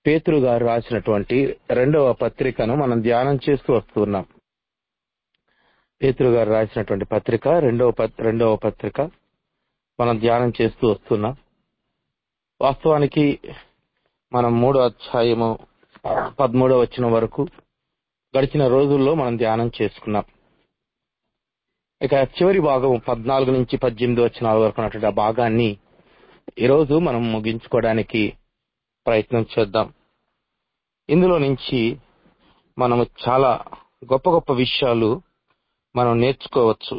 పేతురు గారు రాసినటువంటి రెండవ పత్రికను మనం ధ్యానం చేస్తూ వస్తున్నాం పేతురు గారు రాసినటువంటి పత్రిక రెండవ పత్- రెండవ పత్రిక మనం ధ్యానం చేస్తూ వస్తున్నాం వాస్తవానికి మనం మూడో అధ్యాయము పదమూడవ వచ్చిన వరకు గడిచిన రోజుల్లో మనం ధ్యానం చేసుకున్నాం ఇక చివరి భాగం పద్నాలుగు నుంచి పద్దెనిమిది వచ్చిన వరకు ఉన్నటువంటి ఆ భాగాన్ని ఈరోజు మనం ముగించుకోవడానికి ప్రయత్నం చేద్దాం ఇందులో నుంచి మనము చాలా గొప్ప గొప్ప విషయాలు మనం నేర్చుకోవచ్చు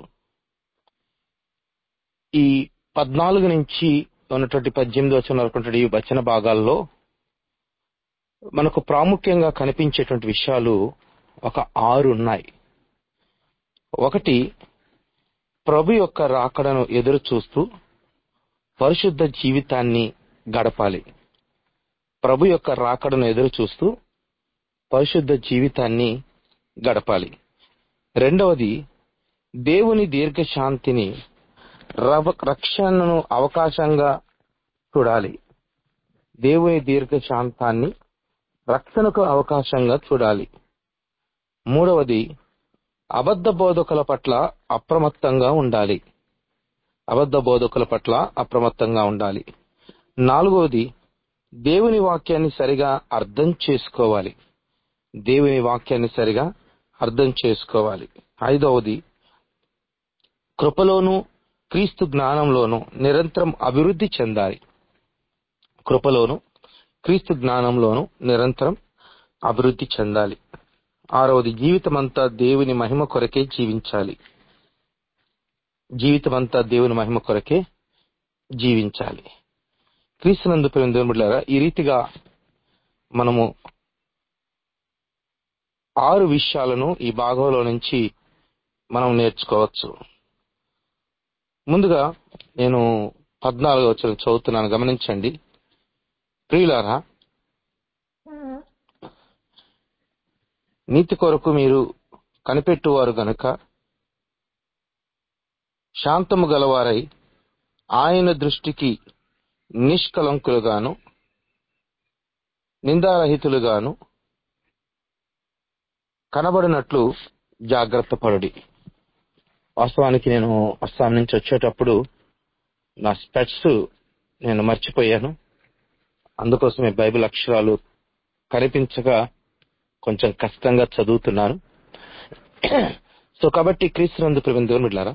ఈ పద్నాలుగు నుంచి ఉన్నటువంటి పద్దెనిమిది వచ్చిన వరకు ఉన్నటువంటి ఈ వచన భాగాల్లో మనకు ప్రాముఖ్యంగా కనిపించేటువంటి విషయాలు ఒక ఆరు ఉన్నాయి ఒకటి ప్రభు యొక్క రాకడను ఎదురు చూస్తూ పరిశుద్ధ జీవితాన్ని గడపాలి ప్రభు యొక్క రాకడను ఎదురు చూస్తూ పరిశుద్ధ జీవితాన్ని గడపాలి రెండవది దేవుని దీర్ఘశాంతిని రవ- రక్షణను అవకాశంగా చూడాలి దేవుని దీర్ఘశాంతాన్ని రక్షణకు అవకాశంగా చూడాలి మూడవది అబద్ధ బోధకుల పట్ల అప్రమత్తంగా ఉండాలి అబద్ధ బోధకుల పట్ల అప్రమత్తంగా ఉండాలి నాలుగవది దేవుని వాక్యాన్ని సరిగా అర్థం చేసుకోవాలి దేవుని వాక్యాన్ని సరిగా అర్థం చేసుకోవాలి ఐదవది కృపలోను క్రీస్తు జ్ఞానంలోను నిరంతరం అభివృద్ధి చెందాలి కృపలోను క్రీస్తు జ్ఞానంలోను నిరంతరం అభివృద్ధి చెందాలి ఆరవది జీవితమంతా దేవుని మహిమ కొరకే జీవించాలి జీవితమంతా దేవుని మహిమ కొరకే జీవించాలి క్రీస్తునందు ప్రేమ దేవుడులారా ఈ రీతిగా మనము ఆరు విషయాలను ఈ భాగంలో నుంచి మనం నేర్చుకోవచ్చు ముందుగా నేను పద్నాలుగు వచ్చిన చదువుతున్నాను గమనించండి ప్రియులారా నీతి కొరకు మీరు కనిపెట్టువారు గనుక శాంతము గలవారై ఆయన దృష్టికి నిష్కలంకులుగాను నిందారహితులుగాను కనబడినట్లు జాగ్రత్త పడుడి వాస్తవానికి నేను అస్సాం నుంచి వచ్చేటప్పుడు నా స్పెట్స్ నేను మర్చిపోయాను అందుకోసమే బైబిల్ అక్షరాలు కనిపించగా కొంచెం కష్టంగా చదువుతున్నాను సో కాబట్టి క్రీస్తునందు ప్రేమ దేవుని బిడ్డలారా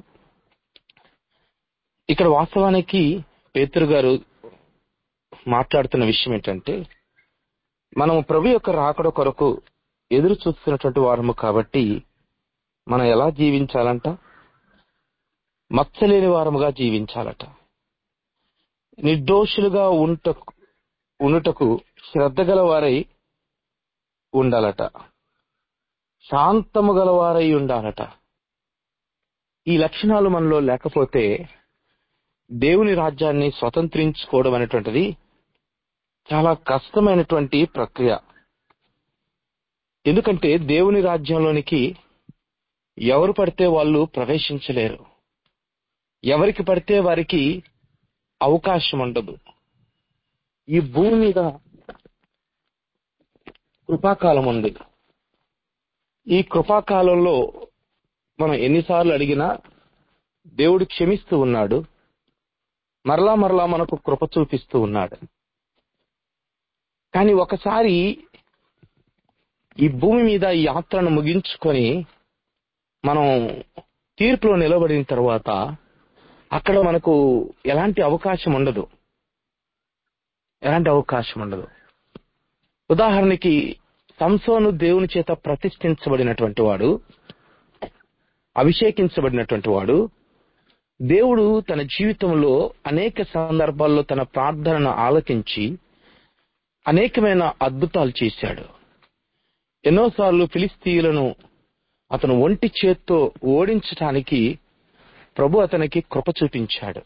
ఇక్కడ వాస్తవానికి పేతురు గారు మాట్లాడుతున్న విషయం ఏంటంటే మనము ప్రభు యొక్క రాకడ కొరకు ఎదురు చూస్తున్నటువంటి వారము కాబట్టి మనం ఎలా జీవించాలంట మచ్చలేని వారముగా జీవించాలట నిర్దోషులుగా ఉంటకు ఉండుటకు శ్రద్ధ గలవారై ఉండాలట శాంతము గలవారై ఉండాలట ఈ లక్షణాలు మనలో లేకపోతే దేవుని రాజ్యాన్ని స్వతంత్రించుకోవడం అనేటువంటిది చాలా కష్టమైనటువంటి ప్రక్రియ ఎందుకంటే దేవుని రాజ్యంలోనికి ఎవరు పడితే వాళ్ళు ప్రవేశించలేరు ఎవరికి పడితే వారికి అవకాశం ఉండదు ఈ భూమి మీద కృపాకాలం ఉంది ఈ కృపాకాలంలో మనం ఎన్నిసార్లు అడిగినా దేవుడు క్షమిస్తూ ఉన్నాడు మరలా మరలా మనకు కృప చూపిస్తూ ఉన్నాడు కానీ ఒకసారి ఈ భూమి మీద ఈ యాత్రను ముగించుకొని మనం తీర్పులో నిలబడిన తర్వాత అక్కడ మనకు ఎలాంటి అవకాశం ఉండదు ఎలాంటి అవకాశం ఉండదు ఉదాహరణకి సంసోను దేవుని చేత ప్రతిష్ఠించబడినటువంటి వాడు అభిషేకించబడినటువంటి వాడు దేవుడు తన జీవితంలో అనేక సందర్భాల్లో తన ప్రార్థనను ఆలకించి అనేకమైన అద్భుతాలు చేశాడు ఎన్నోసార్లు ఫిలిస్తీయులను అతను ఒంటి చేత్తో ఓడించటానికి ప్రభు అతనికి కృప చూపించాడు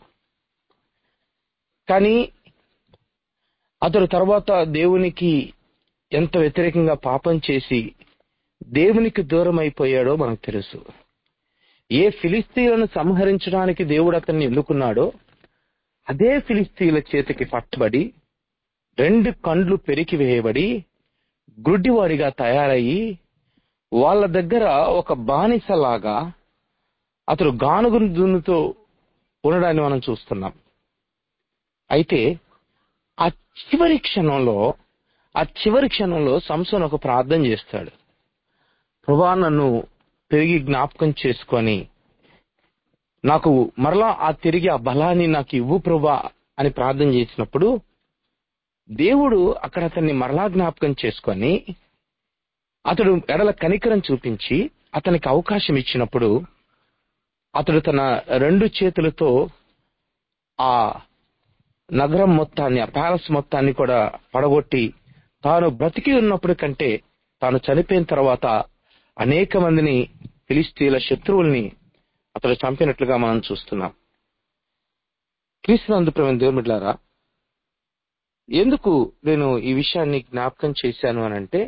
కానీ అతడు తర్వాత దేవునికి ఎంత వ్యతిరేకంగా పాపం చేసి దేవునికి దూరం అయిపోయాడో మనకు తెలుసు ఏ ఫిలిస్తీయులను సంహరించడానికి దేవుడు అతన్ని ఎన్నుకున్నాడో అదే ఫిలిస్తీయుల చేతికి పట్టబడి రెండు కండ్లు పెరికి వేయబడి గుడ్డివాడిగా తయారయ్యి వాళ్ళ దగ్గర ఒక బానిసలాగా అతడు గానుగు దున్నుతో ఉండడాన్ని మనం చూస్తున్నాం అయితే ఆ చివరి క్షణంలో ఆ చివరి క్షణంలో సంసోన్ ఒక ప్రార్థన చేస్తాడు ప్రభా నన్ను తిరిగి జ్ఞాపకం చేసుకొని నాకు మరలా ఆ తిరిగి ఆ బలాన్ని నాకు ఇవ్వు ప్రభా అని ప్రార్థన చేసినప్పుడు దేవుడు అక్కడ అతన్ని మరలా జ్ఞాపకం చేసుకొని అతడు ఎడల కనికరం చూపించి అతనికి అవకాశం ఇచ్చినప్పుడు అతడు తన రెండు చేతులతో ఆ నగరం మొత్తాన్ని ఆ ప్యాలెస్ మొత్తాన్ని కూడా పడగొట్టి తాను బ్రతికి ఉన్నప్పుడు కంటే తాను చనిపోయిన తర్వాత అనేక మందిని ఫిలిస్తీన్ల శత్రువుల్ని అతడు చంపినట్లుగా మనం చూస్తున్నాం క్రీస్తునందు ప్రేమ దేవుమిట్లారా ఎందుకు నేను ఈ విషయాన్ని జ్ఞాపకం చేశాను అని అంటే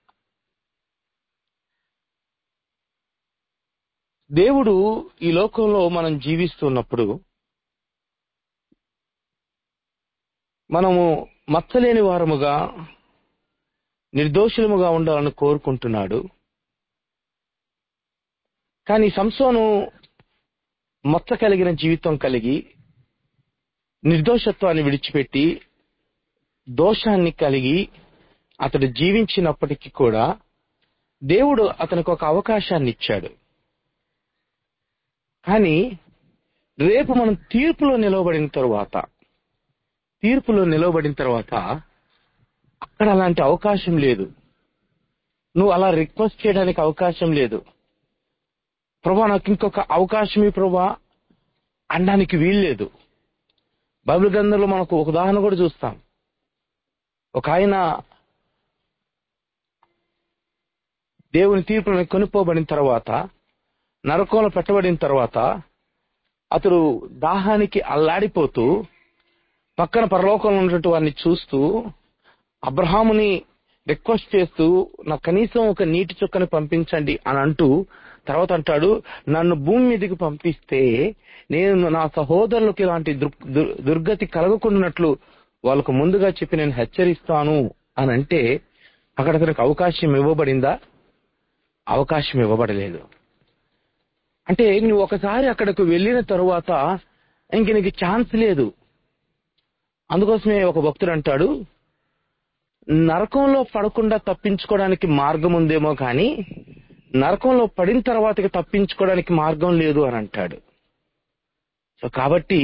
దేవుడు ఈ లోకంలో మనం జీవిస్తున్నప్పుడు మనము మచ్చలేని వారముగా నిర్దోషులముగా ఉండాలని కోరుకుంటున్నాడు కానీ సంసోను మచ్చ కలిగిన జీవితం కలిగి నిర్దోషత్వాన్ని విడిచిపెట్టి దోషాన్ని కలిగి అతడు జీవించినప్పటికీ కూడా దేవుడు అతనికి ఒక అవకాశాన్ని ఇచ్చాడు కానీ రేపు మనం తీర్పులో నిలవబడిన తరువాత తీర్పులో నిలవబడిన తర్వాత అక్కడ అలాంటి అవకాశం లేదు నువ్వు అలా రిక్వెస్ట్ చేయడానికి అవకాశం లేదు ప్రభా నాకు ఇంకొక అవకాశం ఈ ప్రభా అనడానికి వీల్లేదు బైబిల్ గ్రంథంలో మనకు ఒక ఉదాహరణ కూడా చూస్తాం ఒక ఆయన దేవుని తీర్పులను కొనుక్కోబడిన తర్వాత నరకంలో పెట్టబడిన తర్వాత అతడు దాహానికి అల్లాడిపోతూ పక్కన పరలోకంలో ఉన్నటువంటి వారిని చూస్తూ అబ్రహాముని రిక్వెస్ట్ చేస్తూ నాకు కనీసం ఒక నీటి చుక్కని పంపించండి అని అంటూ తర్వాత అంటాడు నన్ను భూమి మీదకి పంపిస్తే నేను నా సహోదరులకు ఇలాంటి దుర్- దుర్- దుర్గతి కలగకుండానట్లు వాళ్ళకు ముందుగా చెప్పి నేను హెచ్చరిస్తాను అని అంటే అక్కడ అతనికి అవకాశం ఇవ్వబడిందా అవకాశం ఇవ్వబడలేదు అంటే నువ్వు ఒకసారి అక్కడకు వెళ్ళిన తరువాత ఇంక నీకు ఛాన్స్ లేదు అందుకోసమే ఒక భక్తుడు అంటాడు నరకంలో పడకుండా తప్పించుకోవడానికి మార్గం ఉందేమో కానీ నరకంలో పడిన తర్వాతకి తప్పించుకోవడానికి మార్గం లేదు అని అంటాడు సో కాబట్టి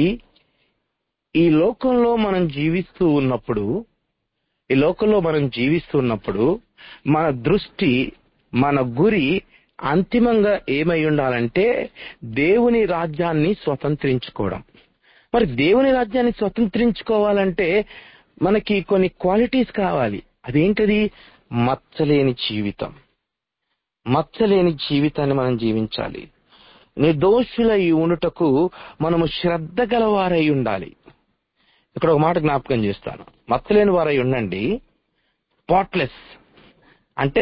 ఈ లోకంలో మనం జీవిస్తూ ఉన్నప్పుడు ఈ లోకంలో మనం జీవిస్తూ ఉన్నప్పుడు మన దృష్టి మన గురి అంతిమంగా ఏమై ఉండాలంటే దేవుని రాజ్యాన్ని స్వతంత్రించుకోవడం మరి దేవుని రాజ్యాన్ని స్వతంత్రించుకోవాలంటే మనకి కొన్ని క్వాలిటీస్ కావాలి అదేంటది మచ్చలేని జీవితం మచ్చలేని జీవితాన్ని మనం జీవించాలి నిర్దోషులై ఉండుటకు మనము శ్రద్ధ గలవారై ఉండాలి ఇక్కడ ఒక మాట జ్ఞాపకం చేస్తాను మచ్చలేని వారై ఉండండి స్పాట్లెస్ అంటే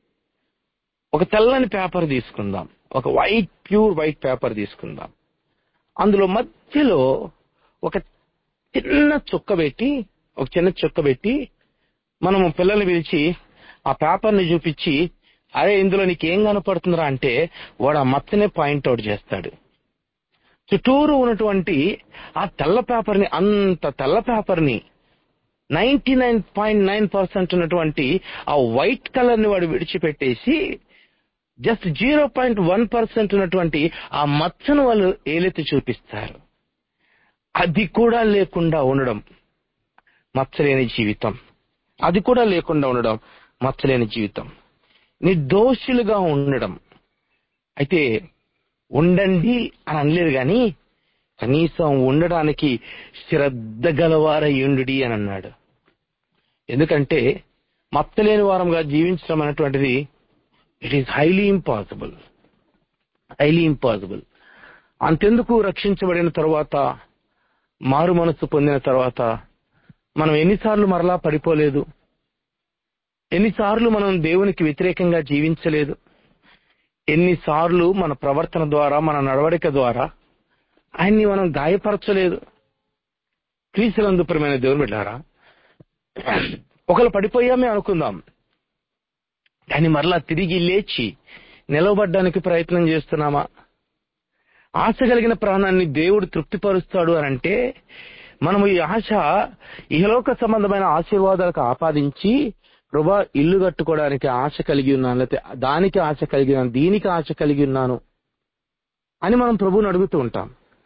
ఒక తెల్లని పేపర్ తీసుకుందాం ఒక వైట్ ప్యూర్ వైట్ పేపర్ తీసుకుందాం అందులో మధ్యలో ఒక చిన్న చుక్క పెట్టి ఒక చిన్న చుక్క పెట్టి మనము పిల్లల్ని పిలిచి ఆ పేపర్ని చూపించి అరే ఇందులో నీకేం కనపడుతుందిరా అంటే వాడు ఆ మచ్చనే పాయింట్అవుట్ చేస్తాడు చుట్టూరు ఉన్నటువంటి ఆ తెల్ల పేపర్ని అంత తెల్ల పేపర్ని ninety nine point nine percent ఉన్నటువంటి ఆ వైట్ కలర్ ని వాడు విడిచిపెట్టేసి just zero point one percent ఉన్నటువంటి ఆ మచ్చను వాళ్ళు ఏలెత్తి చూపిస్తారు అది కూడా లేకుండా ఉండడం మచ్చలేని జీవితం అది కూడా లేకుండా ఉండడం మచ్చలేని జీవితం నిర్దోషులుగా ఉండడం అయితే ఉండండి అని అనలేదు గాని కనీసం ఉండడానికి శ్రద్ధ గలవారయ్యుండు అని అన్నాడు ఎందుకంటే మత్తలేని వారంగా జీవించడం అనేటువంటిది it is highly impossible highly impossible అంతెందుకు రక్షించబడిన తర్వాత మారు మనస్సు పొందిన తర్వాత మనం ఎన్నిసార్లు మరలా పడిపోలేదు ఎన్నిసార్లు మనం దేవునికి వ్యతిరేకంగా జీవించలేదు ఎన్నిసార్లు మన ప్రవర్తన ద్వారా మన నడవడిక ద్వారా ఆయన్ని మనం గాయపరచలేదు క్రీస్తులందుపరమైన దేవుని బిడ్డారా ఒకళ్ళు పడిపోయామే అనుకుందాం కానీ మరలా తిరిగి లేచి నిలవబడ్డానికి ప్రయత్నం చేస్తున్నామా ఆశ కలిగిన ప్రాణాన్ని దేవుడు తృప్తిపరుస్తాడు అని అంటే మనము ఈ ఆశ ఇహలోక సంబంధమైన ఆశీర్వాదాలకు ఆపాదించి ప్రభా ఇల్లు కట్టుకోవడానికి ఆశ కలిగి ఉన్నాను లేకపోతే దానికి ఆశ కలిగి ఉన్నాను దీనికి ఆశ కలిగి ఉన్నాను అని మనం ప్రభువుని అడుగుతూ ఉంటాం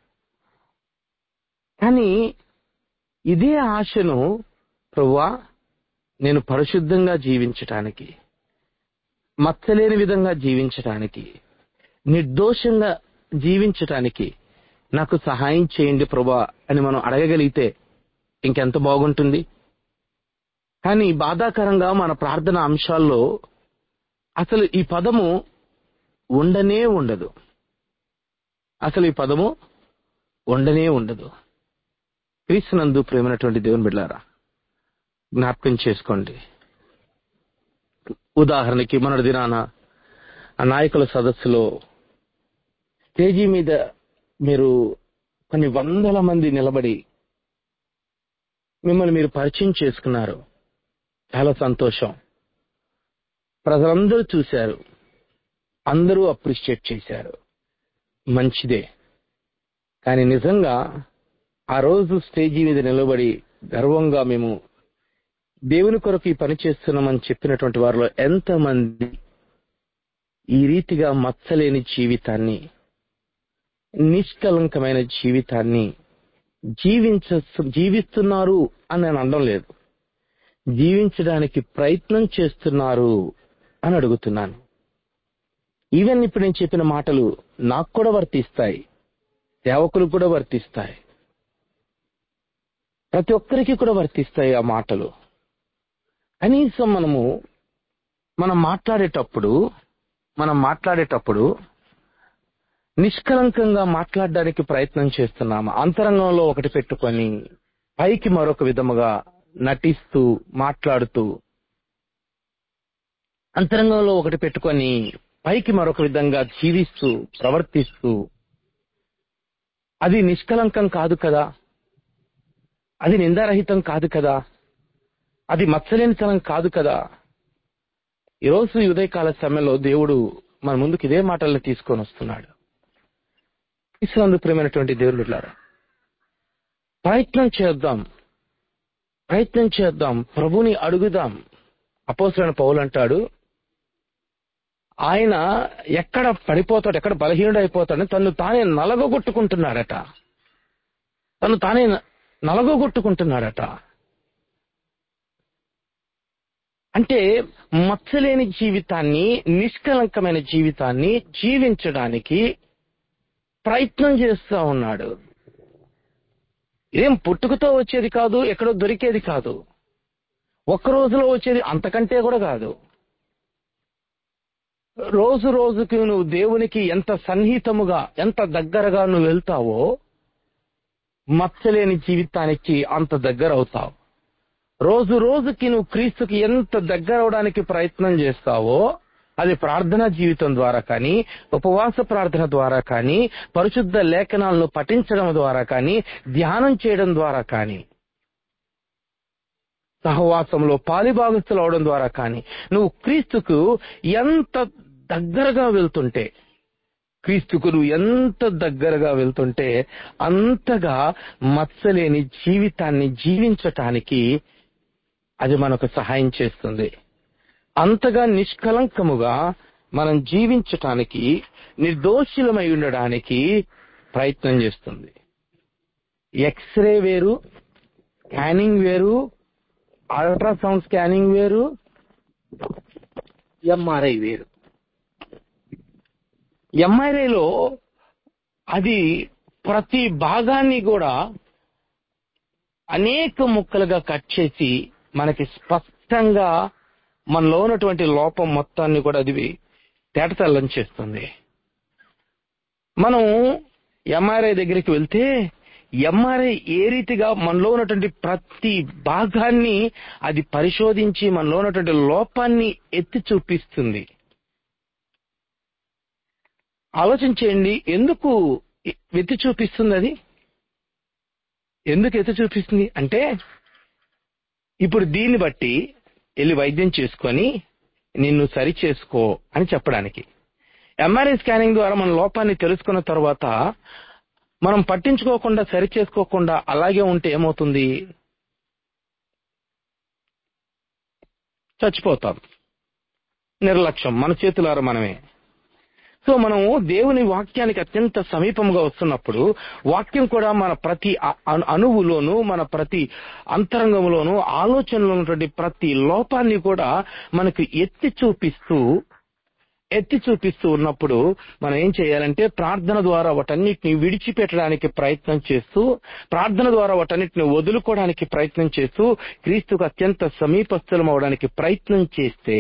కానీ ఇదే ఆశను ప్రభువా నేను పరిశుద్ధంగా జీవించటానికి మచ్చలేని విధంగా జీవించటానికి నిర్దోషంగా జీవించటానికి నాకు సహాయం చేయండి ప్రభా అని మనం అడగగలిగితే ఇంకెంత బాగుంటుంది కానీ బాధాకరంగా మన ప్రార్థన అంశాల్లో అసలు ఈ పదము ఉండనే ఉండదు అసలు ఈ పదము ఉండనే ఉండదు క్రీస్తునందు ప్రేమైనటువంటి దేవుని బిడ్డారా జ్ఞాపకం చేసుకోండి ఉదాహరణకి మన దినాన ఆ నాయకుల సదస్సులో స్టేజీ మీద మీరు కొన్ని వందల మంది నిలబడి మిమ్మల్ని మీరు పరిచయం చేసుకున్నారు చాలా సంతోషం ప్రజలందరూ చూశారు అందరూ అప్రిషియేట్ చేశారు మంచిదే కానీ నిజంగా ఆ రోజు స్టేజీ మీద నిలబడి గర్వంగా మేము దేవుని కొరకు ఈ పని చేస్తున్నామని చెప్పినటువంటి వారిలో ఎంతమంది ఈ రీతిగా మచ్చలేని జీవితాన్ని నిష్కలంకమైన జీవితాన్ని జీవించ జీవిస్తున్నారు అని నేను అనడం లేదు జీవించడానికి ప్రయత్నం చేస్తున్నారు అని అడుగుతున్నాను ఈవెన్ ఇప్పుడు నేను చెప్పిన మాటలు నాకు కూడా వర్తిస్తాయి సేవకులకు కూడా వర్తిస్తాయి ప్రతి ఒక్కరికి కూడా వర్తిస్తాయి ఆ మాటలు కనీసం మనము మనం మాట్లాడేటప్పుడు మనం మాట్లాడేటప్పుడు నిష్కలంకంగా మాట్లాడడానికి ప్రయత్నం చేస్తున్నాము అంతరంగంలో ఒకటి పెట్టుకొని పైకి మరొక విధముగా నటిస్తూ మాట్లాడుతూ అంతరంగంలో ఒకటి పెట్టుకొని పైకి మరొక విధంగా జీవిస్తూ ప్రవర్తిస్తూ అది నిష్కలంకం కాదు కదా అది నిందారహితం కాదు కదా అది మచ్చలేనితనం కాదు కదా ఈరోజు ఈ ఉదయకాల సమయంలో దేవుడు మన ముందుకు ఇదే మాటలను తీసుకొని వస్తున్నాడు ఇస్లాందు ప్రేమైనటువంటి దేవుడు బిడ్డలారా ప్రయత్నం చేద్దాం ప్రయత్నం చేద్దాం ప్రభుని అడుగుదాం అపోసరైన పౌలు అంటాడు ఆయన ఎక్కడ పడిపోతాడు ఎక్కడ బలహీనుడు అయిపోతాడని తను తానే నలగొట్టుకుంటున్నాడట తను తానే నలగొట్టుకుంటున్నాడట అంటే మచ్చలేని జీవితాన్ని నిష్కలంకమైన జీవితాన్ని జీవించడానికి ప్రయత్నం చేస్తా ఉన్నాడు ఏం పుట్టుకతో వచ్చేది కాదు ఎక్కడో దొరికేది కాదు ఒక్క రోజులో వచ్చేది అంతకంటే కూడా కాదు రోజు రోజుకి నువ్వు దేవునికి ఎంత సన్నిహితముగా ఎంత దగ్గరగా నువ్వు వెళ్తావో మచ్చలేని జీవితానికి అంత దగ్గర అవుతావు రోజు రోజుకి నువ్వు క్రీస్తుకి ఎంత దగ్గర అవడానికి ప్రయత్నం చేస్తావో అది ప్రార్థనా జీవితం ద్వారా కానీ ఉపవాస ప్రార్థన ద్వారా కానీ పరిశుద్ధ లేఖనాలను పఠించడం ద్వారా కానీ ధ్యానం చేయడం ద్వారా కానీ సహవాసంలో పాలిభాగస్తులు అవడం ద్వారా కానీ నువ్వు క్రీస్తుకు ఎంత దగ్గరగా వెళ్తుంటే క్రీస్తుకు నువ్వు ఎంత దగ్గరగా వెళ్తుంటే అంతగా మత్సలేని జీవితాన్ని జీవించటానికి అది మనకు సహాయం చేస్తుంది అంతగా నిష్కలంకముగా మనం జీవించటానికి నిర్దోషులమై ఉండడానికి ప్రయత్నం చేస్తుంది ఎక్స్రే వేరు స్కానింగ్ వేరు అల్ట్రాసౌండ్ స్కానింగ్ వేరు ఎంఆర్ఐ వేరు ఎంఆర్ఐలో అది ప్రతి భాగాన్ని కూడా అనేక ముక్కలుగా కట్ చేసి మనకి స్పష్టంగా మనలో ఉన్నటువంటి లోపం మొత్తాన్ని కూడా అది తేటతెల్లం చేస్తుంది మనం ఎంఆర్ఐ దగ్గరికి వెళ్తే ఎంఆర్ఐ ఏ రీతిగా మనలో ఉన్నటువంటి ప్రతి భాగాన్ని అది పరిశోధించి మనలో ఉన్నటువంటి లోపాన్ని ఎత్తి చూపిస్తుంది ఆలోచించేయండి ఎందుకు ఎత్తి చూపిస్తుంది అది ఎందుకు ఎత్తి చూపిస్తుంది అంటే ఇప్పుడు దీన్ని బట్టి వెళ్ళి వైద్యం చేసుకొని నిన్ను సరి చేసుకో అని చెప్పడానికి ఎంఆర్ఐ స్కానింగ్ ద్వారా మన లోపాన్ని తెలుసుకున్న తర్వాత మనం పట్టించుకోకుండా సరి చేసుకోకుండా అలాగే ఉంటే ఏమవుతుంది చచ్చిపోతాం నిర్లక్ష్యం మన చేతులారా మనమే సో మనము దేవుని వాక్యానికి అత్యంత సమీపంగా వస్తున్నప్పుడు వాక్యం కూడా మన ప్రతి అ- అణు- అణువులోను మన ప్రతి అంతరంగంలోను ఆలోచనలో ఉన్నటువంటి ప్రతి లోపాన్ని కూడా మనకు ఎత్తి చూపిస్తూ ఎత్తి చూపిస్తూ ఉన్నప్పుడు మనం ఏం చేయాలంటే ప్రార్థన ద్వారా వాటన్నిటిని విడిచిపెట్టడానికి ప్రయత్నం చేస్తూ ప్రార్థన ద్వారా వాటన్నిటిని వదులుకోవడానికి ప్రయత్నం చేస్తూ క్రీస్తుకు అత్యంత సమీపస్థలం అవడానికి ప్రయత్నం చేస్తే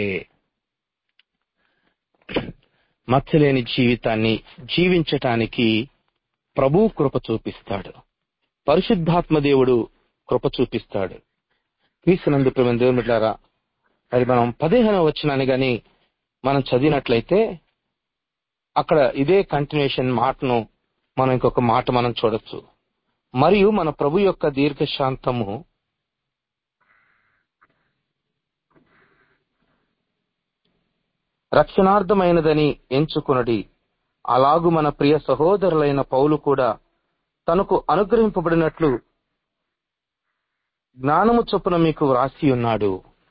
మచ్చలేని జీవితాన్ని జీవించటానికి ప్రభు కృప చూపిస్తాడు పరిశుద్ధాత్మ దేవుడు కృప చూపిస్తాడు క్రీస్తునందు ప్రేమ దేవుని బిడ్డారా అది మనం పదిహేనవ వచ్చినాన్ని గాని మనం చదివినట్లయితే అక్కడ ఇదే కంటిన్యూషన్ మాటను మనం ఇంకొక మాట మనం చూడొచ్చు మరియు మన ప్రభు యొక్క దీర్ఘశాంతము రక్షణార్థమైనదని ఎంచుకునడి అలాగు మన ప్రియ సహోదరులైన పౌలు కూడా తనకు అనుగ్రహింపబడినట్లు జ్ఞానము చొప్పున మీకు వ్రాసి ఉన్నాడు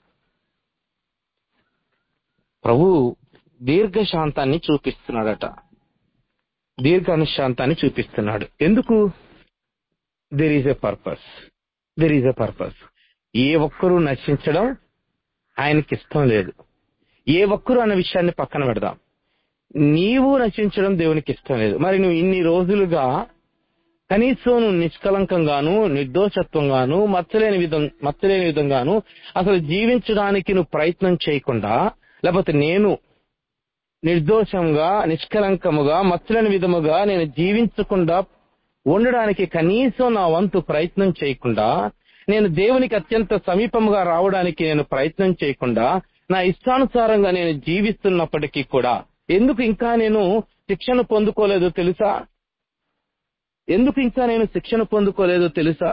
ప్రభు దీర్ఘశాంతాన్ని చూపిస్తున్నాడట దీర్ఘానుశాంతాన్ని చూపిస్తున్నాడు ఎందుకు there is a purpose there is a purpose ఏ ఒక్కరూ నశించడం ఆయనకి ఇష్టం లేదు ఏ ఒక్కరు అన్న విషయాన్ని పక్కన పెడదాం నీవు నశించడం దేవునికి ఇష్టం లేదు మరి నువ్వు ఇన్ని రోజులుగా కనీసం నువ్వు నిష్కలంకంగాను నిర్దోషత్వంగాను మచ్చలేని విధం మచ్చలేని విధంగాను అసలు జీవించడానికి నువ్వు ప్రయత్నం చేయకుండా లేకపోతే నేను నిర్దోషంగా నిష్కలంకముగా మచ్చలేని విధముగా నేను జీవించకుండా ఉండడానికి కనీసం నా వంతు ప్రయత్నం చేయకుండా నేను దేవునికి అత్యంత సమీపముగా రావడానికి నేను ప్రయత్నం చేయకుండా నా ఇష్టానుసారంగా నేను జీవిస్తున్నప్పటికీ కూడా ఎందుకు ఇంకా నేను శిక్షణ పొందుకోలేదో తెలుసా ఎందుకు ఇంకా నేను శిక్షణ పొందుకోలేదో తెలుసా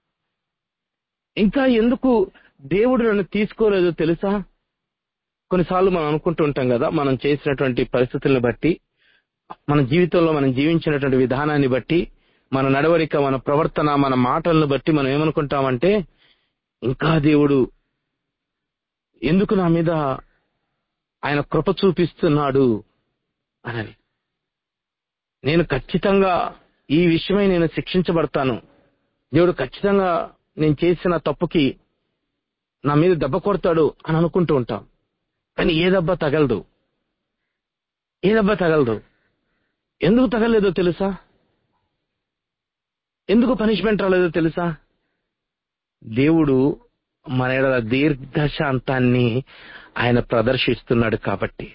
ఇంకా ఎందుకు దేవుడు నన్ను తీసుకోలేదో తెలుసా కొన్నిసార్లు మనం అనుకుంటూ ఉంటాం కదా మనం చేసినటువంటి పరిస్థితులను బట్టి మన జీవితంలో మనం జీవించినటువంటి విధానాన్ని బట్టి మన నడవడిక మన ప్రవర్తన మన మాటలను బట్టి మనం ఏమనుకుంటామంటే ఇంకా దేవుడు ఎందుకు నా మీద ఆయన కృప చూపిస్తున్నాడు అని నేను ఖచ్చితంగా ఈ విషయమై నేను శిక్షించబడతాను దేవుడు ఖచ్చితంగా నేను చేసిన తప్పుకి నా మీద దెబ్బ కొడతాడు అని అనుకుంటూ ఉంటాం కానీ ఏ దెబ్బ తగలదు ఏ దెబ్బ తగలదు ఎందుకు తగలేదో తెలుసా ఎందుకు పనిష్మెంట్ రాలేదో తెలుసా దేవుడు మన ఎడల దీర్ఘశాంతాన్ని ఆయన ప్రదర్శిస్తున్నాడు కాబట్టి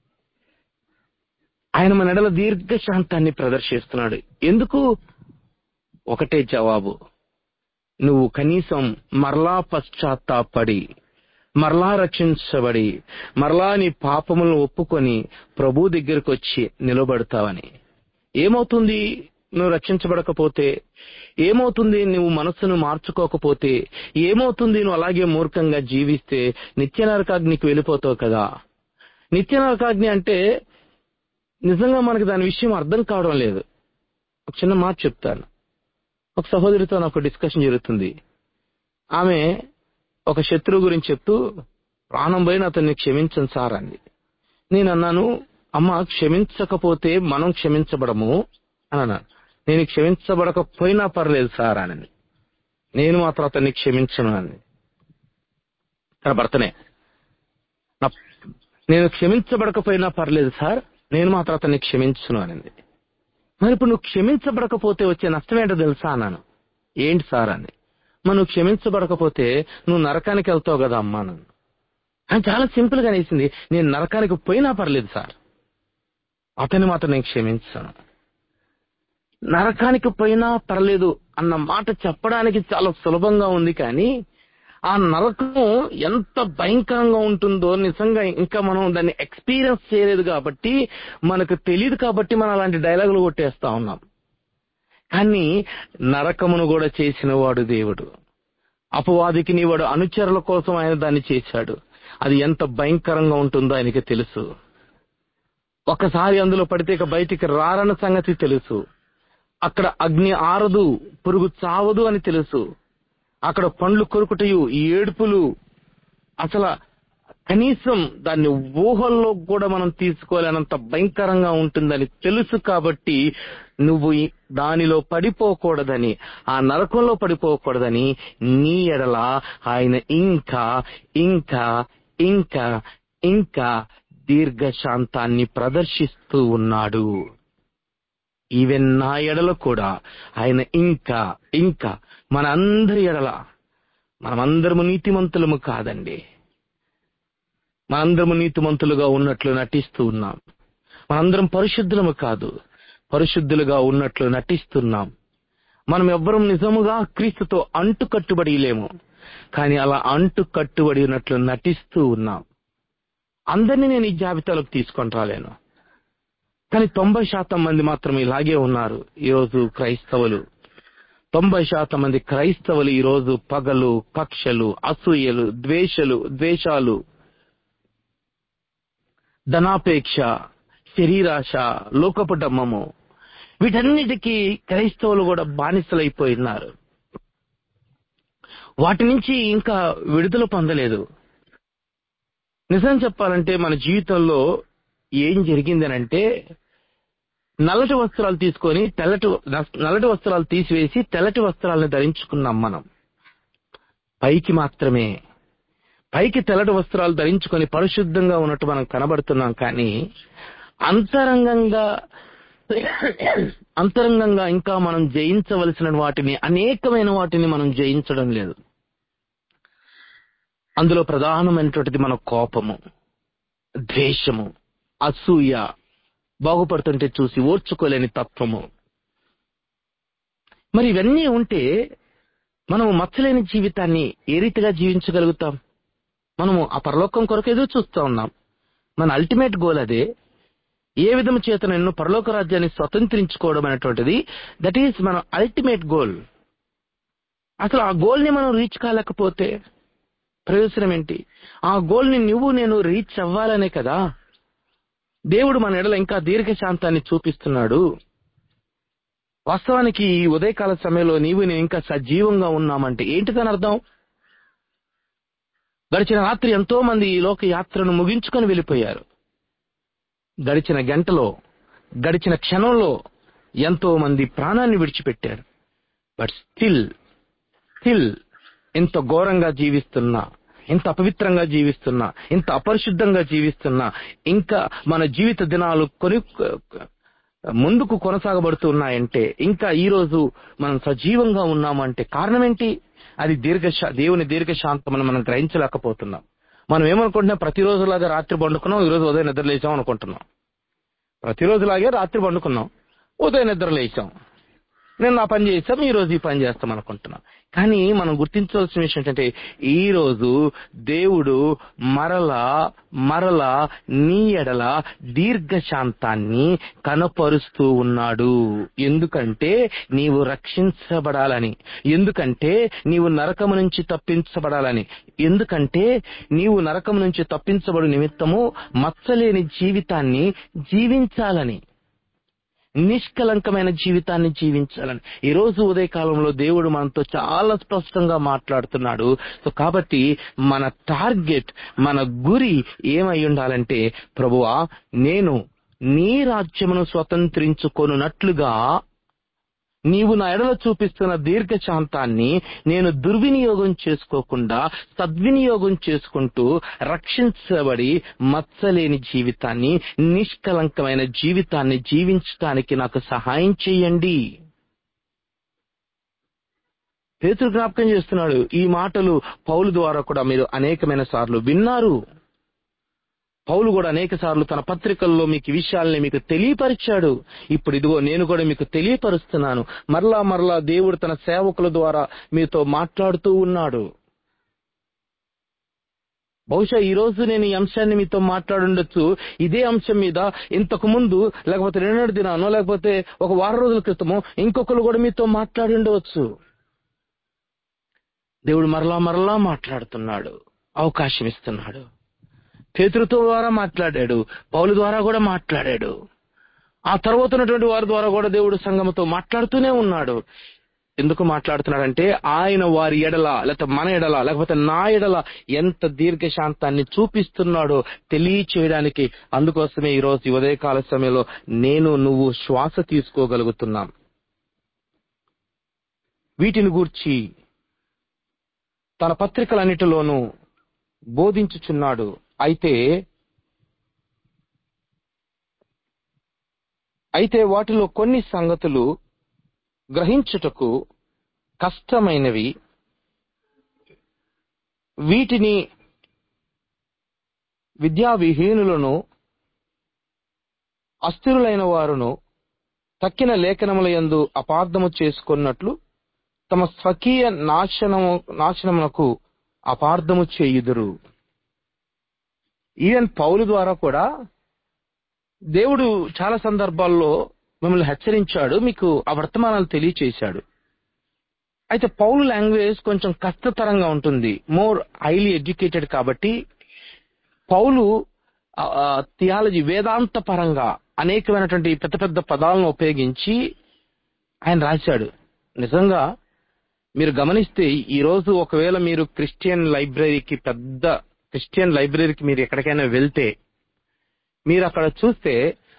ఆయన మన ఎడల దీర్ఘశాంతాన్ని ప్రదర్శిస్తున్నాడు ఎందుకు ఒకటే జవాబు నువ్వు కనీసం మరలా పశ్చాత్తాపడి మరలా రక్షించబడి మరలా నీ పాపములను ఒప్పుకొని ప్రభు దగ్గరకు వచ్చి నిలబడతావని ఏమవుతుంది నువ్వు రక్షించబడకపోతే ఏమవుతుంది నువ్వు మనస్సును మార్చుకోకపోతే ఏమవుతుంది నువ్వు అలాగే మూర్ఖంగా జీవిస్తే నిత్య నరకాగ్నికి వెళ్ళిపోతావు కదా నిత్య నరకాగ్ని అంటే నిజంగా మనకు దాని విషయం అర్థం కావడం లేదు ఒక చిన్న మాట చెప్తాను ఒక సహోదరితో నాకు డిస్కషన్ జరుగుతుంది ఆమె ఒక శత్రువు గురించి చెప్తూ ప్రాణం పోయిన అతన్ని క్షమించను సార్ అంది నేను అన్నాను అమ్మ క్షమించకపోతే మనం క్షమించబడము అని అన్నాను నేను క్షమించబడకపోయినా పర్లేదు సార్ అని నేను మాత్రం అతన్ని క్షమించను అని తన భర్తనే నా- నేను క్షమించబడకపోయినా పర్లేదు సార్ నేను మాత్రం అతన్ని క్షమించను అనింది మరి ఇప్పుడు నువ్వు క్షమించబడకపోతే వచ్చే నష్టం ఏంటో తెలుసా అన్నాను ఏంటి సార్ అని మరి నువ్వు క్షమించబడకపోతే నువ్వు నరకానికి వెళ్తావు కదా అమ్మా నన్ను అని చాలా సింపుల్ గా అనేసింది నేను నరకానికి పోయినా పర్లేదు సార్ అతన్ని మాత్రం నేను క్షమించాను నరకానికి పోయినా పర్లేదు అన్న మాట చెప్పడానికి చాలా సులభంగా ఉంది కానీ ఆ నరకం ఎంత భయంకరంగా ఉంటుందో నిజంగా ఇంకా మనం దాన్ని ఎక్స్పీరియన్స్ చేయలేదు కాబట్టి మనకు తెలియదు కాబట్టి మనం అలాంటి డైలాగులు కొట్టేస్తా ఉన్నాం కానీ నరకమును కూడా చేసిన వాడు దేవుడు అపవాదికి నీ వాడు అనుచరుల కోసం ఆయన దాన్ని చేశాడు అది ఎంత భయంకరంగా ఉంటుందో ఆయనకి తెలుసు ఒకసారి అందులో పడితే ఇక బయటికి రారన్న సంగతి తెలుసు అక్కడ అగ్ని ఆరదు పురుగు చావదు అని తెలుసు అక్కడ పండ్లు కొరుకుటయు ఈ ఏడుపులు అసలు కనీసం దాన్ని ఊహల్లో కూడా మనం తీసుకోలేనంత భయంకరంగా ఉంటుందని తెలుసు కాబట్టి నువ్వు ఈ- దానిలో పడిపోకూడదని ఆ నరకంలో పడిపోకూడదని నీ ఎడల ఆయన ఇంకా ఇంకా ఇంకా ఇంకా దీర్ఘశాంతాన్ని ప్రదర్శిస్తూ ఉన్నాడు ఈవెన్ నా ఎడల కూడా ఆయన ఇంకా ఇంకా మన అందరి ఎడల మనమందరము నీతిమంతులము కాదండి మనందరము నీతిమంతులుగా ఉన్నట్లు నటిస్తూ ఉన్నాం మనందరం పరిశుద్ధులము కాదు పరిశుద్ధులుగా ఉన్నట్లు నటిస్తున్నాం మనం ఎవ్వరం నిజముగా క్రీస్తుతో అంటు కట్టుబడి లేము కానీ అలా అంటు కట్టుబడి ఉన్నట్లు నటిస్తూ ఉన్నాం అందరినీ నేను ఈ జాబితాలోకి తీసుకొని రాలేను కానీ తొంభై శాతం మంది మాత్రం ఇలాగే ఉన్నారు ఈరోజు క్రైస్తవులు తొంభై శాతం మంది క్రైస్తవులు ఈరోజు పగలు కక్షలు అసూయలు ద్వేషలు ద్వేషాలు ధనాపేక్ష శరీరాశ లోకపు డమ్మము వీటన్నిటికీ క్రైస్తవులు కూడా బానిసలైపోయినారు వాటి నుంచి ఇంకా విడుదల పొందలేదు నిజం చెప్పాలంటే మన జీవితంలో ఏం జరిగిందనంటే నల్లటి వస్త్రాలు తీసుకొని తెల్లటి నల్లటి వస్త్రాలు తీసివేసి తెల్లటి వస్త్రాలను ధరించుకున్నాం మనం పైకి మాత్రమే పైకి తెల్లటి వస్త్రాలు ధరించుకొని పరిశుద్ధంగా ఉన్నట్టు మనం కనబడుతున్నాం కానీ అంతరంగంగా అంతరంగంగా ఇంకా మనం జయించవలసిన వాటిని అనేకమైన వాటిని మనం జయించడం లేదు అందులో ప్రధానమైనటువంటిది మన కోపము ద్వేషము అసూయ బాగుపడుతుంటే చూసి ఓర్చుకోలేని తత్వము మరి ఇవన్నీ ఉంటే మనము మచ్చలేని జీవితాన్ని ఏ రీతిగా జీవించగలుగుతాం మనము ఆ పరలోకం కొరకు ఎదురు చూస్తూ ఉన్నాం మన అల్టిమేట్ గోల్ అదే ఏ విధము చేత నేను పరలోక రాజ్యాన్ని స్వతంత్రించుకోవడం అనేటువంటిది దట్ ఈస్ మన అల్టిమేట్ గోల్ అసలు ఆ గోల్ ని మనం రీచ్ కాలేకపోతే ప్రయోజనం ఏంటి ఆ గోల్ ని నువ్వు నేను రీచ్ అవ్వాలనే కదా దేవుడు మన ఎడల ఇంకా దీర్ఘశాంతాన్ని చూపిస్తున్నాడు వాస్తవానికి ఈ ఉదయకాల సమయంలో నీవు నేను ఇంకా సజీవంగా ఉన్నామంటే ఏంటి దాని అర్థం గడిచిన రాత్రి ఎంతో మంది ఈ లోక యాత్రను ముగించుకొని వెళ్ళిపోయారు గడిచిన గంటలో గడిచిన క్షణంలో ఎంతో మంది ప్రాణాన్ని విడిచిపెట్టారు బట్ స్టిల్ స్టిల్ ఇంత ఘోరంగా జీవిస్తున్నా ఇంత అపవిత్రంగా జీవిస్తున్నా ఇంత అపరిశుద్ధంగా జీవిస్తున్నా ఇంకా మన జీవిత దినాలు కొని ముందుకు కొనసాగబడుతున్నాయంటే ఇంకా ఈ రోజు మనం సజీవంగా ఉన్నామంటే కారణం ఏంటి అది దీర్ఘ దేవుని దీర్ఘశాంతమని మనం గ్రహించలేకపోతున్నాం మనం ఏమనుకుంటున్నాం ప్రతిరోజులాగా రాత్రి పండుకున్నాం ఈ రోజు ఉదయం నిద్ర లేచాం అనుకుంటున్నాం ప్రతిరోజులాగే రాత్రి పండుకున్నాం ఉదయం నిద్ర లేచాం నేను నా పని చేసాం ఈ రోజు ఈ పని చేస్తాం అనుకుంటున్నాం కానీ మనం గుర్తించవలసిన విషయం ఏంటంటే ఈ రోజు దేవుడు మరలా మరలా నీ ఎడల దీర్ఘశాంతాన్ని కనపరుస్తూ ఉన్నాడు ఎందుకంటే నీవు రక్షించబడాలని ఎందుకంటే నీవు నరకము నుంచి తప్పించబడాలని ఎందుకంటే నీవు నరకం నుంచి తప్పించబడు నిమిత్తము మచ్చలేని జీవితాన్ని జీవించాలని నిష్కలంకమైన జీవితాన్ని జీవించాలని ఈ రోజు ఉదయకాలంలో దేవుడు మనతో చాలా స్పష్టంగా మాట్లాడుతున్నాడు సో కాబట్టి మన టార్గెట్ మన గురి ఏమై ఉండాలంటే ప్రభువా నేను నీ రాజ్యమును స్వతంత్రించుకొనున్నట్లుగా నీవు నా ఎడల చూపిస్తున్న దీర్ఘశాంతాన్ని నేను దుర్వినియోగం చేసుకోకుండా సద్వినియోగం చేసుకుంటూ రక్షించబడి మచ్చలేని జీవితాన్ని నిష్కలంకమైన జీవితాన్ని జీవించడానికి నాకు సహాయం చేయండి పేతురు జ్ఞాపకం చేస్తున్నాడు ఈ మాటలు పౌలు ద్వారా కూడా మీరు అనేకమైన సార్లు విన్నారు పౌలు కూడా అనేక సార్లు తన పత్రికల్లో మీకు విషయాల్ని మీకు తెలియపరిచాడు ఇప్పుడు ఇదిగో నేను కూడా మీకు తెలియపరుస్తున్నాను మరలా మరలా దేవుడు తన సేవకుల ద్వారా మీతో మాట్లాడుతూ ఉన్నాడు బహుశా ఈ రోజు నేను ఈ అంశాన్ని మీతో మాట్లాడుండొచ్చు ఇదే అంశం మీద ఇంతకు ముందు లేకపోతే నిన్నటి దినానో లేకపోతే ఒక వారం రోజుల క్రితమో ఇంకొకరు కూడా మీతో మాట్లాడి ఉండవచ్చు దేవుడు మరలా మరలా మాట్లాడుతున్నాడు అవకాశం ఇస్తున్నాడు పేతురుతో ద్వారా మాట్లాడాడు పౌలు ద్వారా కూడా మాట్లాడాడు ఆ తర్వాత ఉన్నటువంటి వారి ద్వారా కూడా దేవుడు సంఘముతో మాట్లాడుతూనే ఉన్నాడు ఎందుకు మాట్లాడుతున్నాడంటే ఆయన వారి ఎడల లేకపోతే మన ఎడల లేకపోతే నా ఎడల ఎంత దీర్ఘశాంతాన్ని చూపిస్తున్నాడో తెలియచేయడానికి అందుకోసమే ఈ రోజు ఈ ఉదయకాల సమయంలో నేను నువ్వు శ్వాస తీసుకోగలుగుతున్నాం వీటిని గూర్చి తన పత్రికలన్నిటిలోనూ బోధించుచున్నాడు అయితే అయితే వాటిలో కొన్ని సంగతులు గ్రహించుటకు కష్టమైనవి వీటిని విద్యావిహీనులను అస్థిరులైన వారును తక్కిన లేఖనముల యందు అపార్థము చేసుకున్నట్లు తమ స్వకీయ నాశనము నాశనమునకు అపార్థము చేయుదురు ఈవెన్ పౌలు ద్వారా కూడా దేవుడు చాలా సందర్భాల్లో మిమ్మల్ని హెచ్చరించాడు మీకు ఆ వర్తమానాలు తెలియచేశాడు అయితే పౌలు లాంగ్వేజ్ కొంచెం కష్టతరంగా ఉంటుంది మోర్ హైలీ ఎడ్యుకేటెడ్ కాబట్టి పౌలు థియాలజీ వేదాంత పరంగా అనేకమైనటువంటి పెద్ద పెద్ద పదాలను ఉపయోగించి ఆయన రాశాడు నిజంగా మీరు గమనిస్తే ఈ రోజు ఒకవేళ మీరు క్రిస్టియన్ లైబ్రరీకి పెద్ద క్రిస్టియన్ లైబ్రరీకి మీరు ఎక్కడికైనా వెళ్తే మీరు అక్కడ చూస్తే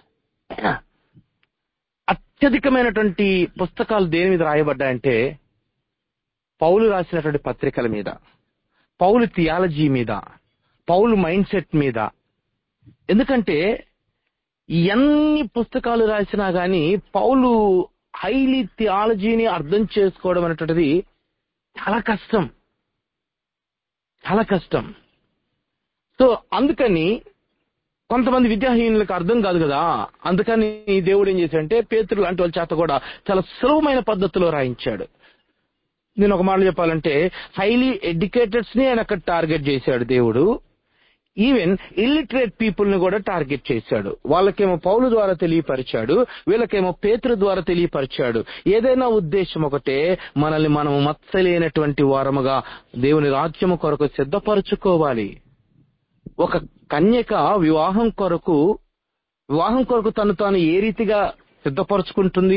అత్యధికమైనటువంటి పుస్తకాలు దేని మీద రాయబడ్డాయంటే పౌలు రాసినటువంటి పత్రికల మీద పౌలు థియాలజీ మీద పౌలు మైండ్ సెట్ మీద ఎందుకంటే ఎన్ని పుస్తకాలు రాసినా గాని పౌలు హైలీ థియాలజీని అర్థం చేసుకోవడం అనేటువంటిది చాలా కష్టం చాలా కష్టం సో అందుకని కొంతమంది విద్యాహీనులకు అర్థం కాదు కదా అందుకని దేవుడు ఏం చేశాడంటే పేతురు లాంటి వాళ్ళ చేత కూడా చాలా సులభమైన పద్ధతిలో రాయించాడు నేను ఒక మాట చెప్పాలంటే హైలీ ఎడ్యుకేటెడ్స్ ని ఆయన అక్కడ టార్గెట్ చేశాడు దేవుడు ఈవెన్ ఇల్లిటరేట్ పీపుల్ ని కూడా టార్గెట్ చేశాడు వాళ్ళకేమో పౌలు ద్వారా తెలియపరిచాడు వీళ్ళకేమో పేతురు ద్వారా తెలియపరిచాడు ఏదైనా ఉద్దేశం ఒకటే మనల్ని మనం మత్సలేనటువంటి వారముగా దేవుని రాజ్యము కొరకు సిద్ధపరచుకోవాలి ఒక కన్యక వివాహం కొరకు వివాహం కొరకు తను తాను ఏ రీతిగా సిద్ధపరచుకుంటుంది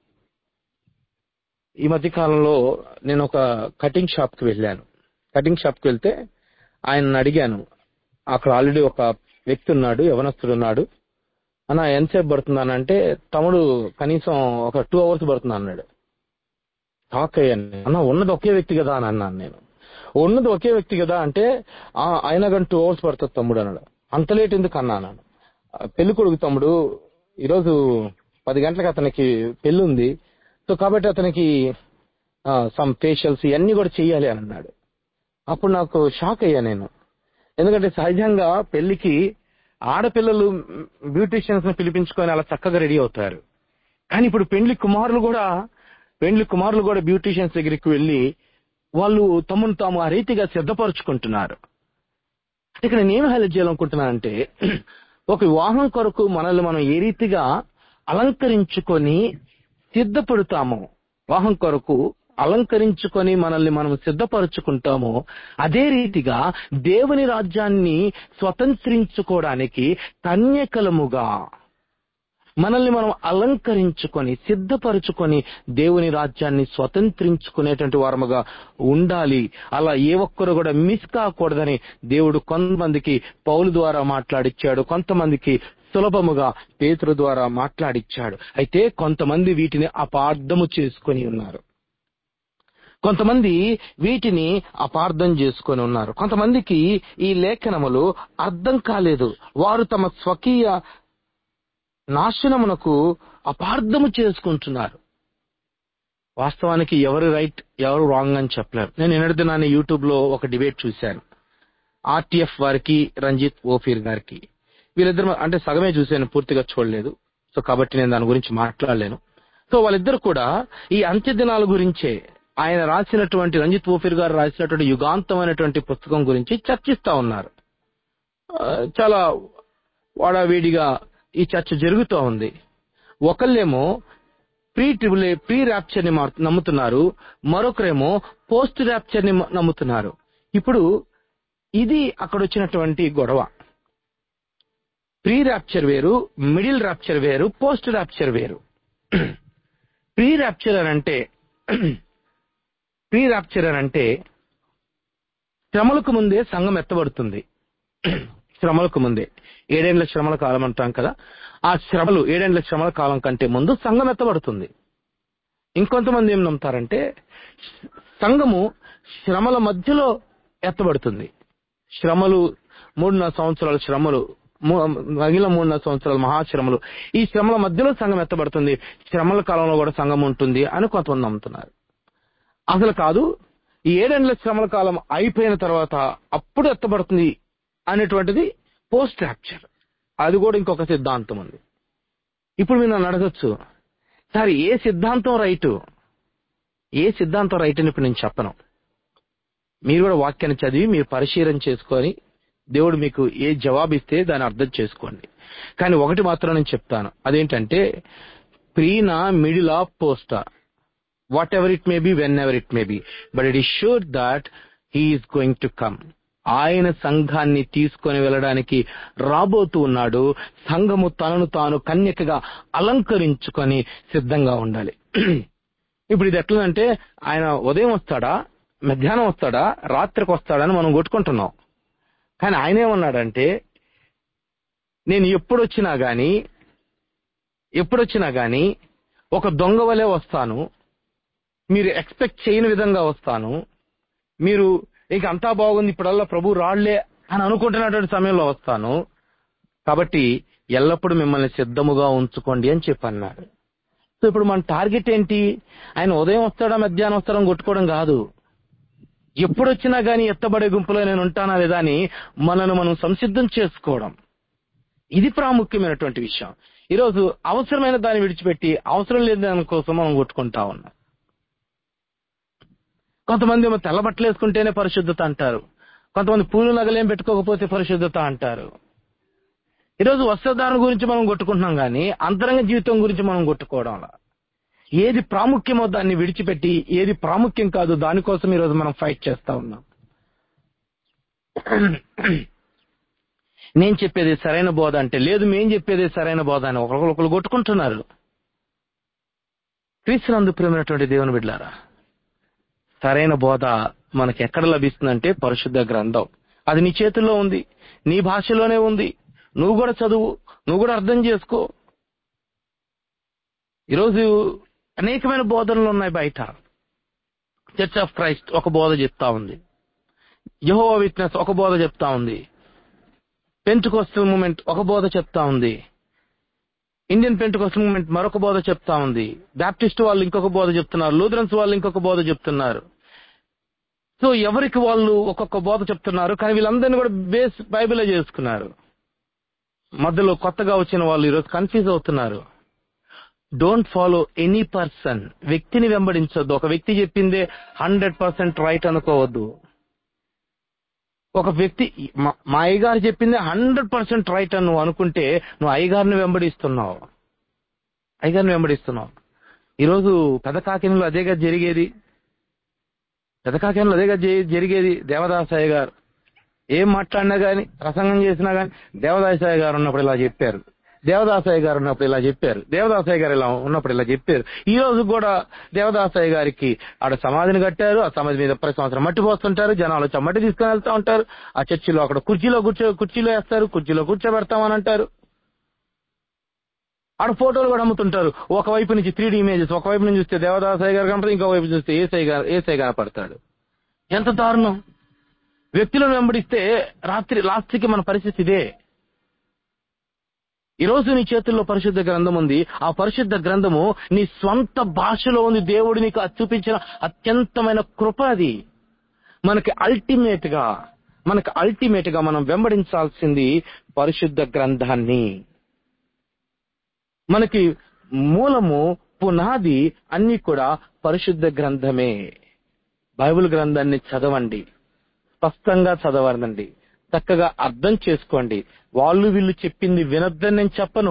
ఈ మధ్య కాలంలో నేను ఒక కటింగ్ షాప్ కి వెళ్ళాను కటింగ్ షాప్ కి వెళ్తే ఆయన అడిగాను అక్కడ ఆల్రెడీ ఒక వ్యక్తి ఉన్నాడు యవనస్తుడు ఉన్నాడు అన్న ఎంతసేపు పడుతుంది అంటే తమ్ముడు కనీసం ఒక టూ అవర్స్ పడుతుంది అన్నాడు షాక్ అయ్యాను అన్న ఉన్నది ఒకే వ్యక్తి కదా అని అన్నాను నేను ఉన్నది ఒకే వ్యక్తి కదా అంటే "ఆ, అయినా కానీ టూ అవర్స్ పడుతుంది తమ్ముడు అన్నాడు అంత లేట్ ఎందుకు అన్నాను పెళ్లి కొడుకు తమ్ముడు ఈరోజు పది గంటలకు అతనికి పెళ్లి ఉంది సో కాబట్టి అతనికి సమ్ ఫేషియల్స్ ఇవన్నీ కూడా చెయ్యాలి అని అన్నాడు అప్పుడు నాకు షాక్ అయ్యా నేను ఎందుకంటే సహజంగా పెళ్లికి ఆడపిల్లలు బ్యూటీషియన్స్ ని పిలిపించుకొని అలా చక్కగా రెడీ అవుతారు కానీ ఇప్పుడు పెండ్లి కుమారులు కూడా పెండ్లి కుమారులు కూడా బ్యూటీషియన్స్ దగ్గరికి వెళ్ళి వాళ్ళు తమను తాము ఆ రీతిగా సిద్ధపరచుకుంటున్నారు అంటే ఇక్కడ నేను హైలైట్ చేయాలనుకుంటున్నానంటే ఒక వివాహం కొరకు మనల్ని మనం ఏ రీతిగా అలంకరించుకొని సిద్ధపడతామో వివాహం కొరకు అలంకరించుకొని మనల్ని మనం సిద్ధపరచుకుంటామో అదే రీతిగా దేవుని రాజ్యాన్ని స్వతంత్రించుకోవడానికి కన్యకలముగా మనల్ని మనం అలంకరించుకొని సిద్ధపరచుకొని దేవుని రాజ్యాన్ని స్వతంత్రించుకునేటువంటి వారముగా ఉండాలి అలా ఏ ఒక్కరు కూడా మిస్ కాకూడదని దేవుడు కొంతమందికి పౌలు ద్వారా మాట్లాడిచ్చాడు కొంతమందికి సులభముగా పేతురు ద్వారా మాట్లాడిచ్చాడు అయితే కొంతమంది వీటిని అపార్థము చేసుకొని ఉన్నారు కొంతమంది వీటిని అపార్థం చేసుకొని ఉన్నారు కొంతమందికి ఈ లేఖనములు అర్థం కాలేదు వారు తమ స్వకీయ నాశనమునకు అపార్థము చేసుకుంటున్నారు వాస్తవానికి ఎవరు రైట్ ఎవరు రాంగ్ అని చెప్పలేరు నేను ఎన్నడిదినాన్ని యూట్యూబ్ లో ఒక డిబేట్ చూశాను ఆర్టీఎఫ్ వారికి రంజిత్ ఓఫీర్ గారికి వీళ్ళిద్దరు అంటే సగమే చూశాను పూర్తిగా చూడలేదు సో కాబట్టి నేను దాని గురించి మాట్లాడలేను సో వాళ్ళిద్దరు కూడా ఈ అంత్య దినాల గురించే ఆయన రాసినటువంటి రంజిత్ ఓఫీర్ గారు రాసినటువంటి యుగాంతమైనటువంటి పుస్తకం గురించి చర్చిస్తా ఉన్నారు ఆ, చాలా వాడావేడిగా ఈ చర్చ జరుగుతూ ఉంది ఒకళ్ళేమో ప్రీ ట్రిబుల్ ప్రీ ర్యాప్చర్ ని మా- నమ్ముతున్నారు మరొకరేమో పోస్ట్ ర్యాప్చర్ ని మ- నమ్ముతున్నారు ఇప్పుడు ఇది అక్కడ వచ్చినటువంటి గొడవ ప్రీ ర్యాప్చర్ వేరు మిడిల్ ర్యాప్చర్ వేరు పోస్ట్ ర్యాప్చర్ వేరు ప్రీ ర్యాప్చర్ అని అంటే ప్రీ ర్యాప్చర్ అని అంటే శ్రమలకు ముందే సంఘం ఎత్తబడుతుంది శ్రమలకు ముందే ఏడేండ్ల శ్రమల కాలం అంటాం కదా ఆ శ్రమలు ఏడేండ్ల శ్రమల కాలం కంటే ముందు సంఘం ఎత్తబడుతుంది ఇంకొంతమంది ఏం నమ్ముతారంటే సంఘము శ్రమల మధ్యలో ఎత్తబడుతుంది శ్రమలు మూడున్నర సంవత్సరాల శ్రమలు ము- మిగిలిన మూడున్నర సంవత్సరాల మహాశ్రమలు ఈ శ్రమల మధ్యలో సంఘం ఎత్తబడుతుంది శ్రమల కాలంలో కూడా సంఘం ఉంటుంది అని కొంతమంది నమ్ముతున్నారు అసలు కాదు ఈ ఏడేండ్ల శ్రమల కాలం అయిపోయిన తర్వాత అప్పుడు ఎత్తబడుతుంది అనేటువంటిది పోస్ట్ ర్యాప్చర్ అది కూడా ఇంకొక సిద్ధాంతం ఉంది ఇప్పుడు మీరు నన్ను అడగచ్చు సార్ ఏ సిద్ధాంతం రైటు ఏ సిద్ధాంతం రైట్ అని ఇప్పుడు నేను చెప్పను మీరు కూడా వాక్యాన్ని చదివి మీరు పరిశీలన చేసుకొని దేవుడు మీకు ఏ జవాబు ఇస్తే దాన్ని అర్థం చేసుకోండి కానీ ఒకటి మాత్రం నేను చెప్తాను అదేంటంటే ప్రీనా మిడిల్ ఆఫ్ పోస్టా whatever it may be whenever it may be but it is sure that he is going to come ఆయన సంఘాన్ని తీసుకొని వెళ్ళడానికి రాబోతూ ఉన్నాడు సంఘము తనను తాను కన్యకగా అలంకరించుకొని సిద్ధంగా ఉండాలి ఇప్పుడు ఇది ఎట్లంటే ఆయన ఉదయం వస్తాడా మధ్యాహ్నం వస్తాడా రాత్రికి వస్తాడని మనం కొట్టుకుంటున్నాం కానీ ఆయన ఏమన్నాడంటే నేను ఎప్పుడొచ్చినా గాని ఎప్పుడొచ్చినా గాని ఒక దొంగ వలె వస్తాను మీరు ఎక్స్పెక్ట్ చేయని విధంగా వస్తాను మీరు ఇక అంతా బాగుంది ఇప్పుడల్లా ప్రభు రాళ్లే అని అనుకుంటున్నటువంటి సమయంలో వస్తాను కాబట్టి ఎల్లప్పుడూ మిమ్మల్ని సిద్ధముగా ఉంచుకోండి అని చెప్పి అన్నాడు సో ఇప్పుడు మన టార్గెట్ ఏంటి ఆయన ఉదయం వస్తాడా మధ్యాహ్నం వస్తాడా అని కొట్టుకోవడం కాదు ఎప్పుడు వచ్చినా గానీ ఎత్తబడే గుంపులో నేను ఉంటానా లేదా అని మనను మనం సంసిద్ధం చేసుకోవడం ఇది ప్రాముఖ్యమైనటువంటి విషయం ఈరోజు అవసరమైన దాన్ని విడిచిపెట్టి అవసరం లేని దాని కోసం మనం కొట్టుకుంటా ఉన్నాం కొంతమంది ఏమో తెల్ల బట్టలు వేసుకుంటేనే పరిశుద్ధత అంటారు కొంతమంది పూలు నగలేం పెట్టుకోకపోతే పరిశుద్ధత అంటారు ఈరోజు వస్త్రధారణ గురించి మనం కొట్టుకుంటున్నాం కానీ అంతరంగ జీవితం గురించి మనం కొట్టుకోవడంలా ఏది ప్రాముఖ్యమో దాన్ని విడిచిపెట్టి ఏది ప్రాముఖ్యం కాదు దానికోసం ఈరోజు మనం ఫైట్ చేస్తా ఉన్నాం నేను చెప్పేది సరైన బోధ అంటే లేదు మేం చెప్పేది సరైన బోధ అని ఒకరికొకరు కొట్టుకుంటున్నారు క్రీస్తునందు ప్రేమైనటువంటి దేవుని బిడ్డారా సరైన బోధ మనకి ఎక్కడ లభిస్తుందంటే పరిశుద్ధ గ్రంథం అది నీ చేతుల్లో ఉంది నీ భాషలోనే ఉంది నువ్వు కూడా చదువు నువ్వు కూడా అర్థం చేసుకో ఈరోజు అనేకమైన బోధనలు ఉన్నాయి బయట చర్చ్ ఆఫ్ క్రైస్ట్ ఒక బోధ చెప్తా ఉంది యహో విట్నెస్ ఒక బోధ చెప్తా ఉంది పెంటుకోస్టల్ మూమెంట్ ఒక బోధ చెప్తా ఉంది ఇండియన్ పెంటుకోస్టల్ మూమెంట్ మరొక బోధ చెప్తా ఉంది బ్యాప్టిస్ట్ వాళ్ళు ఇంకొక బోధ చెప్తున్నారు లూథరన్స్ వాళ్ళు ఇంకొక బోధ చెప్తున్నారు సో ఎవరికి వాళ్ళు ఒక్కొక్క బోధ చెప్తున్నారు కానీ వీళ్ళందరినీ కూడా బేస్ బైబిలే చేసుకున్నారు మధ్యలో కొత్తగా వచ్చిన వాళ్ళు ఈరోజు కన్ఫ్యూజ్ అవుతున్నారు డోంట్ ఫాలో ఎనీ పర్సన్ వ్యక్తిని వెంబడించొద్దు ఒక వ్యక్తి చెప్పిందే హండ్రెడ్ పర్సెంట్ రైట్ అనుకోవద్దు ఒక వ్యక్తి మా మా అయ్యగారు చెప్పిందే హండ్రెడ్ పర్సెంట్ రైట్ అని నువ్వు అనుకుంటే నువ్వు అయ్యగారిని వెంబడిస్తున్నావు అయ్యగారిని వెంబడిస్తున్నావు ఈరోజు పెదకాకినలో అదేగా జరిగేది పెదకాకినలో అదేగా జే- జరిగేది దేవదాసయ్య గారు ఏం మాట్లాడినా గాని ప్రసంగం చేసినా గాని దేవదాసయ్య గారు ఉన్నప్పుడు ఇలా చెప్పారు దేవదాసయ్య గారు ఉన్నప్పుడు ఇలా చెప్పారు దేవదాసయ్య గారు ఇలా ఉన్నప్పుడు ఇలా చెప్పారు ఈ రోజు కూడా దేవదాసయ్య గారికి ఆడ సమాధిని కట్టారు ఆ సమాధి మీద ప్రతి సంవత్సరం మట్టి పోస్తుంటారు జనాలు వచ్చి ఆ మట్టి తీసుకుని వెళ్తా ఉంటారు ఆ చర్చిలో అక్కడ కుర్చీలో కూర్చో కుర్చీలో వేస్తారు కుర్చీలో కూర్చోబెడతామని అంటారు ఆడ ఫోటోలు కూడా అమ్ముతుంటారు ఒకవైపు నుంచి త్రీ ఇమేజెస్ ఒకవైపు నుంచి చూస్తే దేవదాసయ్య గారు కనపడతారు ఇంకో వైపు చూస్తే ఏసై గారు ఏసై కనపడతాడు ఎంత దారుణం వ్యక్తులను వెంబడిస్తే రాత్రి లాస్ట్కి మన పరిస్థితి ఇదే ఈ రోజు నీ చేతుల్లో పరిశుద్ధ గ్రంథం ఉంది ఆ పరిశుద్ధ గ్రంథము నీ స్వంత భాషలో ఉంది దేవుడు నీకు చూపించిన అత్యంతమైన కృప అది మనకి అల్టిమేట్ గా మనకి అల్టిమేట్ గా మనం వెంబడించాల్సింది పరిశుద్ధ గ్రంథాన్ని మనకి మూలము పునాది అన్ని కూడా పరిశుద్ధ గ్రంథమే బైబిల్ గ్రంథాన్ని చదవండి స్పష్టంగా చదవండి చక్కగా అర్థం చేసుకోండి వాళ్ళు వీళ్ళు చెప్పింది వినొద్దని నేను చెప్పను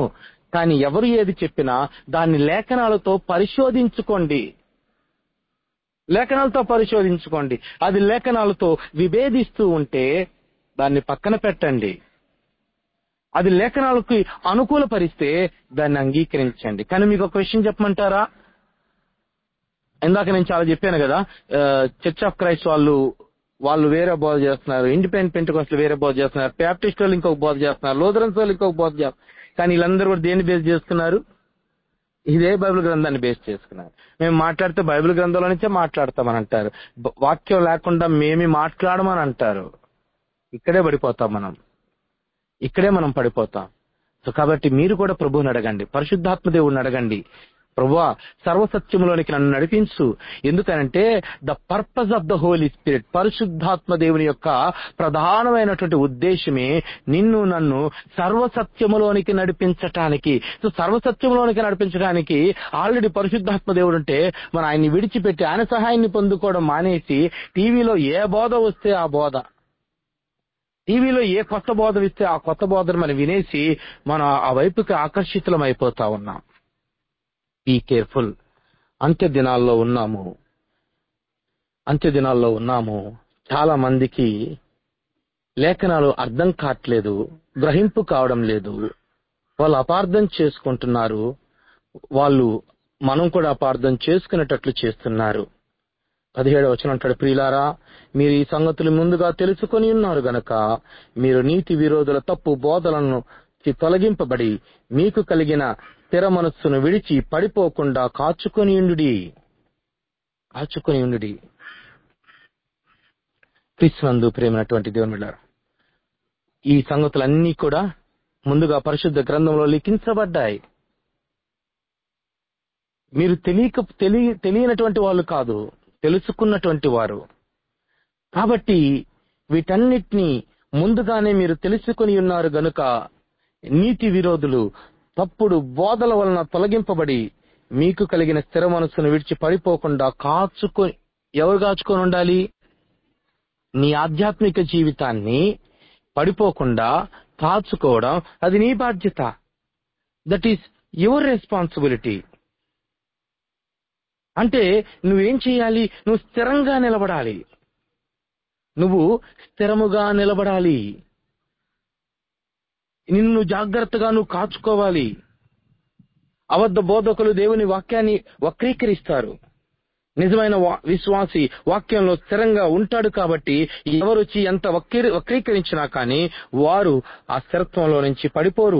కానీ ఎవరు ఏది చెప్పినా దాన్ని లేఖనాలతో పరిశోధించుకోండి లేఖనాలతో పరిశోధించుకోండి అది లేఖనాలతో విభేదిస్తూ ఉంటే దాన్ని పక్కన పెట్టండి అది లేఖనాలకు అనుకూలపరిస్తే దాన్ని అంగీకరించండి కానీ మీకు ఒక విషయం చెప్పమంటారా ఇందాక నేను చాలా చెప్పాను కదా చర్చ్ ఆఫ్ క్రైస్ట్ వాళ్ళు వాళ్ళు వేరే బోధ చేస్తున్నారు ఇండిపెండెంట్ పెంటుకోస్టులు వేరే బోధ చేస్తున్నారు బ్యాప్టిస్ట్ వాళ్ళు ఇంకొక బోధ చేస్తున్నారు లోదరన్స్ వాళ్ళు ఇంకొక బోధ చేస్తున్నారు కానీ వీళ్ళందరూ కూడా దేన్ని బేస్ చేసుకున్నారు ఇదే బైబిల్ గ్రంథాన్ని బేస్ చేసుకున్నారు మేము మాట్లాడితే బైబిల్ గ్రంథంలో నుంచే మాట్లాడతామని అంటారు బ- వాక్యం లేకుండా మేమి మాట్లాడమని అంటారు ఇక్కడే పడిపోతాం మనం ఇక్కడే మనం పడిపోతాం సో కాబట్టి మీరు కూడా ప్రభువుని అడగండి పరిశుద్ధాత్మ దేవుడిని అడగండి ప్రభువా సర్వసత్యములోనికి నన్ను నడిపించు ఎందుకనంటే the purpose of the holy spirit పరిశుద్ధాత్మ దేవుని యొక్క ప్రధానమైనటువంటి ఉద్దేశమే నిన్ను నన్ను సర్వసత్యములోనికి నడిపించటానికి సో సర్వసత్యములోనికి నడిపించడానికి ఆల్రెడీ పరిశుద్ధాత్మ దేవుడు ఉంటే మన ఆయన్ని విడిచిపెట్టి ఆయన సహాయాన్ని పొందుకోవడం మానేసి టీవీలో ఏ బోధ వస్తే ఆ బోధ టీవీలో ఏ కొత్త బోధ ఇస్తే ఆ కొత్త బోధను మనం వినేసి మనం ఆ వైపుకి ఆకర్షితులం అయిపోతా ఉన్నాం బీ కేర్ఫుల్ అంత్య దినాల్లో ఉన్నాము అంత్య దినాల్లో ఉన్నాము చాలా మందికి లేఖనాలు అర్థం కావట్లేదు గ్రహింపు కావడం లేదు వాళ్ళు అపార్థం చేసుకుంటున్నారు వాళ్ళు మనం కూడా అపార్థం చేసుకునేటట్లు చేస్తున్నారు పదిహేడు వచ్చిన అంటాడు ప్రియులారా మీరు ఈ సంగతులు ముందుగా తెలుసుకొని ఉన్నారు గనక మీరు నీతి విరోధుల తప్పు బోధలను చి తొలగింపబడి మీకు కలిగిన స్థిర మనస్సును విడిచి పడిపోకుండా కాచుకొని ఉండుడి కాచుకొని ఉండుడి క్రీస్తునందు ప్రేమైనటువంటి దేవుని బిడ్డలారా, ఈ సంగతులన్నీ కూడా ముందుగా పరిశుద్ధ గ్రంథంలో లిఖించబడ్డాయి మీరు తెలియక తెలియ తెలియనటువంటి వాళ్ళు కాదు తెలుసుకున్నటువంటి వారు కాబట్టి వీటన్నిటిని ముందుగానే మీరు తెలుసుకొని ఉన్నారు గనుక నీతి విరోధులు తప్పుడు బోధల వలన తొలగింపబడి మీకు కలిగిన స్థిర మనస్సును విడిచి పడిపోకుండా కాచుకొని ఎవరు కాచుకొని ఉండాలి నీ ఆధ్యాత్మిక జీవితాన్ని పడిపోకుండా కాచుకోవడం అది నీ బాధ్యత దట్ ఈస్ యువర్ రెస్పాన్సిబిలిటీ అంటే నువ్వేం చేయాలి నువ్వు స్థిరంగా నిలబడాలి నువ్వు స్థిరముగా నిలబడాలి నిన్ను జాగ్రత్తగా నువ్వు కాచుకోవాలి అబద్ధ బోధకులు దేవుని వాక్యాన్ని వక్రీకరిస్తారు నిజమైన వా- విశ్వాసి వాక్యంలో స్థిరంగా ఉంటాడు కాబట్టి ఎవరొచ్చి ఎంత వక్రీ వక్రీకరించినా కానీ వారు ఆ స్థిరత్వంలో నుంచి పడిపోరు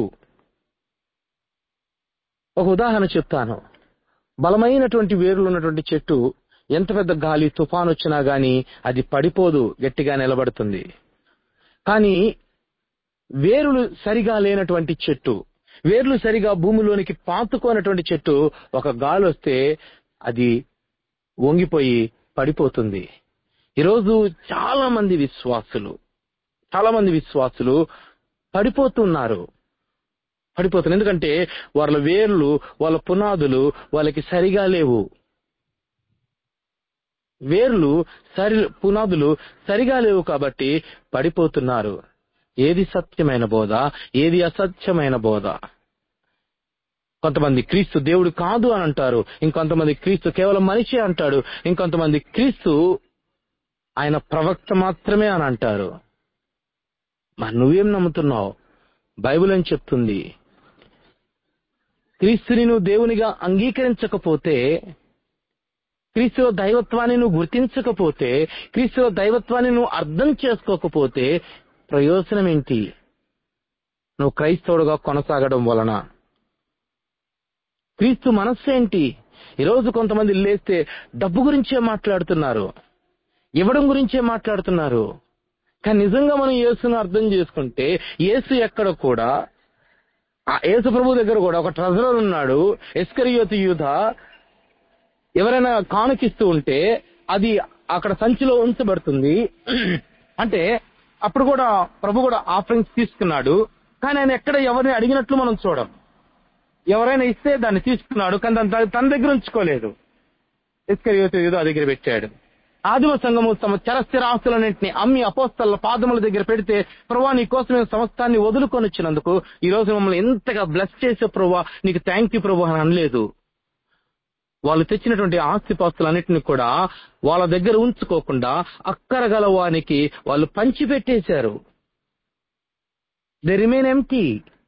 ఒక ఉదాహరణ చెప్తాను బలమైనటువంటి వేర్లు ఉన్నటువంటి చెట్టు ఎంత పెద్ద గాలి తుఫాన్ వచ్చినా గాని అది పడిపోదు గట్టిగా నిలబడుతుంది కానీ వేరులు సరిగా లేనటువంటి చెట్టు వేర్లు సరిగా భూమిలోనికి పాతుకోనటువంటి చెట్టు ఒక గాలి వస్తే అది వంగిపోయి పడిపోతుంది ఈరోజు చాలా మంది విశ్వాసులు చాలా మంది విశ్వాసులు పడిపోతున్నారు పడిపోతున్నారు ఎందుకంటే వాళ్ళ వేర్లు వాళ్ళ పునాదులు వాళ్ళకి సరిగా లేవు వేర్లు సరి పునాదులు సరిగా లేవు కాబట్టి పడిపోతున్నారు ఏది సత్యమైన బోధ ఏది అసత్యమైన బోధ కొంతమంది క్రీస్తు దేవుడు కాదు అని అంటారు ఇంకొంతమంది క్రీస్తు కేవలం మనిషి అంటాడు ఇంకొంతమంది క్రీస్తు ఆయన ప్రవక్త మాత్రమే అని అంటారు మరి నువ్వేం నమ్ముతున్నావు బైబిల్ అని చెప్తుంది క్రీస్తుని నువ్వు దేవునిగా అంగీకరించకపోతే క్రీస్తులో దైవత్వాన్ని నువ్వు గుర్తించకపోతే క్రీస్తులో దైవత్వాన్ని నువ్వు అర్థం చేసుకోకపోతే ప్రయోజనం ఏంటి నువ్వు క్రైస్తవుడుగా కొనసాగడం వలన క్రీస్తు మనస్సు ఏంటి ఈరోజు కొంతమంది లేస్తే డబ్బు గురించే మాట్లాడుతున్నారు ఇవ్వడం గురించే మాట్లాడుతున్నారు కానీ నిజంగా మనం యేసును అర్థం చేసుకుంటే యేసు ఎక్కడ కూడా ఆ యేసు ప్రభు దగ్గర కూడా ఒక ట్రెజరర్ ఉన్నాడు ఎస్కరియోతి యూధ ఎవరైనా కానుకిస్తూ ఉంటే అది అక్కడ సంచిలో ఉంచబడుతుంది అంటే అప్పుడు కూడా ప్రభు కూడా ఆఫరింగ్స్ తీసుకున్నాడు కానీ ఆయన ఎక్కడ ఎవరిని అడిగినట్లు మనం చూడం ఎవరైనా ఇస్తే దాన్ని తీసుకున్నాడు కానీ దాన్ని తన- తన దగ్గర ఉంచుకోలేదు ఇస్కరియోతి యూదా దగ్గర పెట్టాడు ఆదిమ సంఘము తమ చరస్థిర ఆస్తులన్నింటినీ అమ్మి అపోస్తల పాదముల దగ్గర పెడితే ప్రభా నీ కోసం మేము సమస్తాన్ని వదులుకొని వచ్చినందుకు ఈ రోజు మమ్మల్ని ఎంతగా బ్లెస్ చేసే ప్రభా నీకు థ్యాంక్ యూ ప్రభా అని అనలేదు వాళ్ళు తెచ్చినటువంటి ఆస్తిపాస్తులన్నింటినీ కూడా వాళ్ళ దగ్గర ఉంచుకోకుండా అక్కరగల వానికి వాళ్ళు పంచిపెట్టేశారు దే రిమైన్ ఎంటీ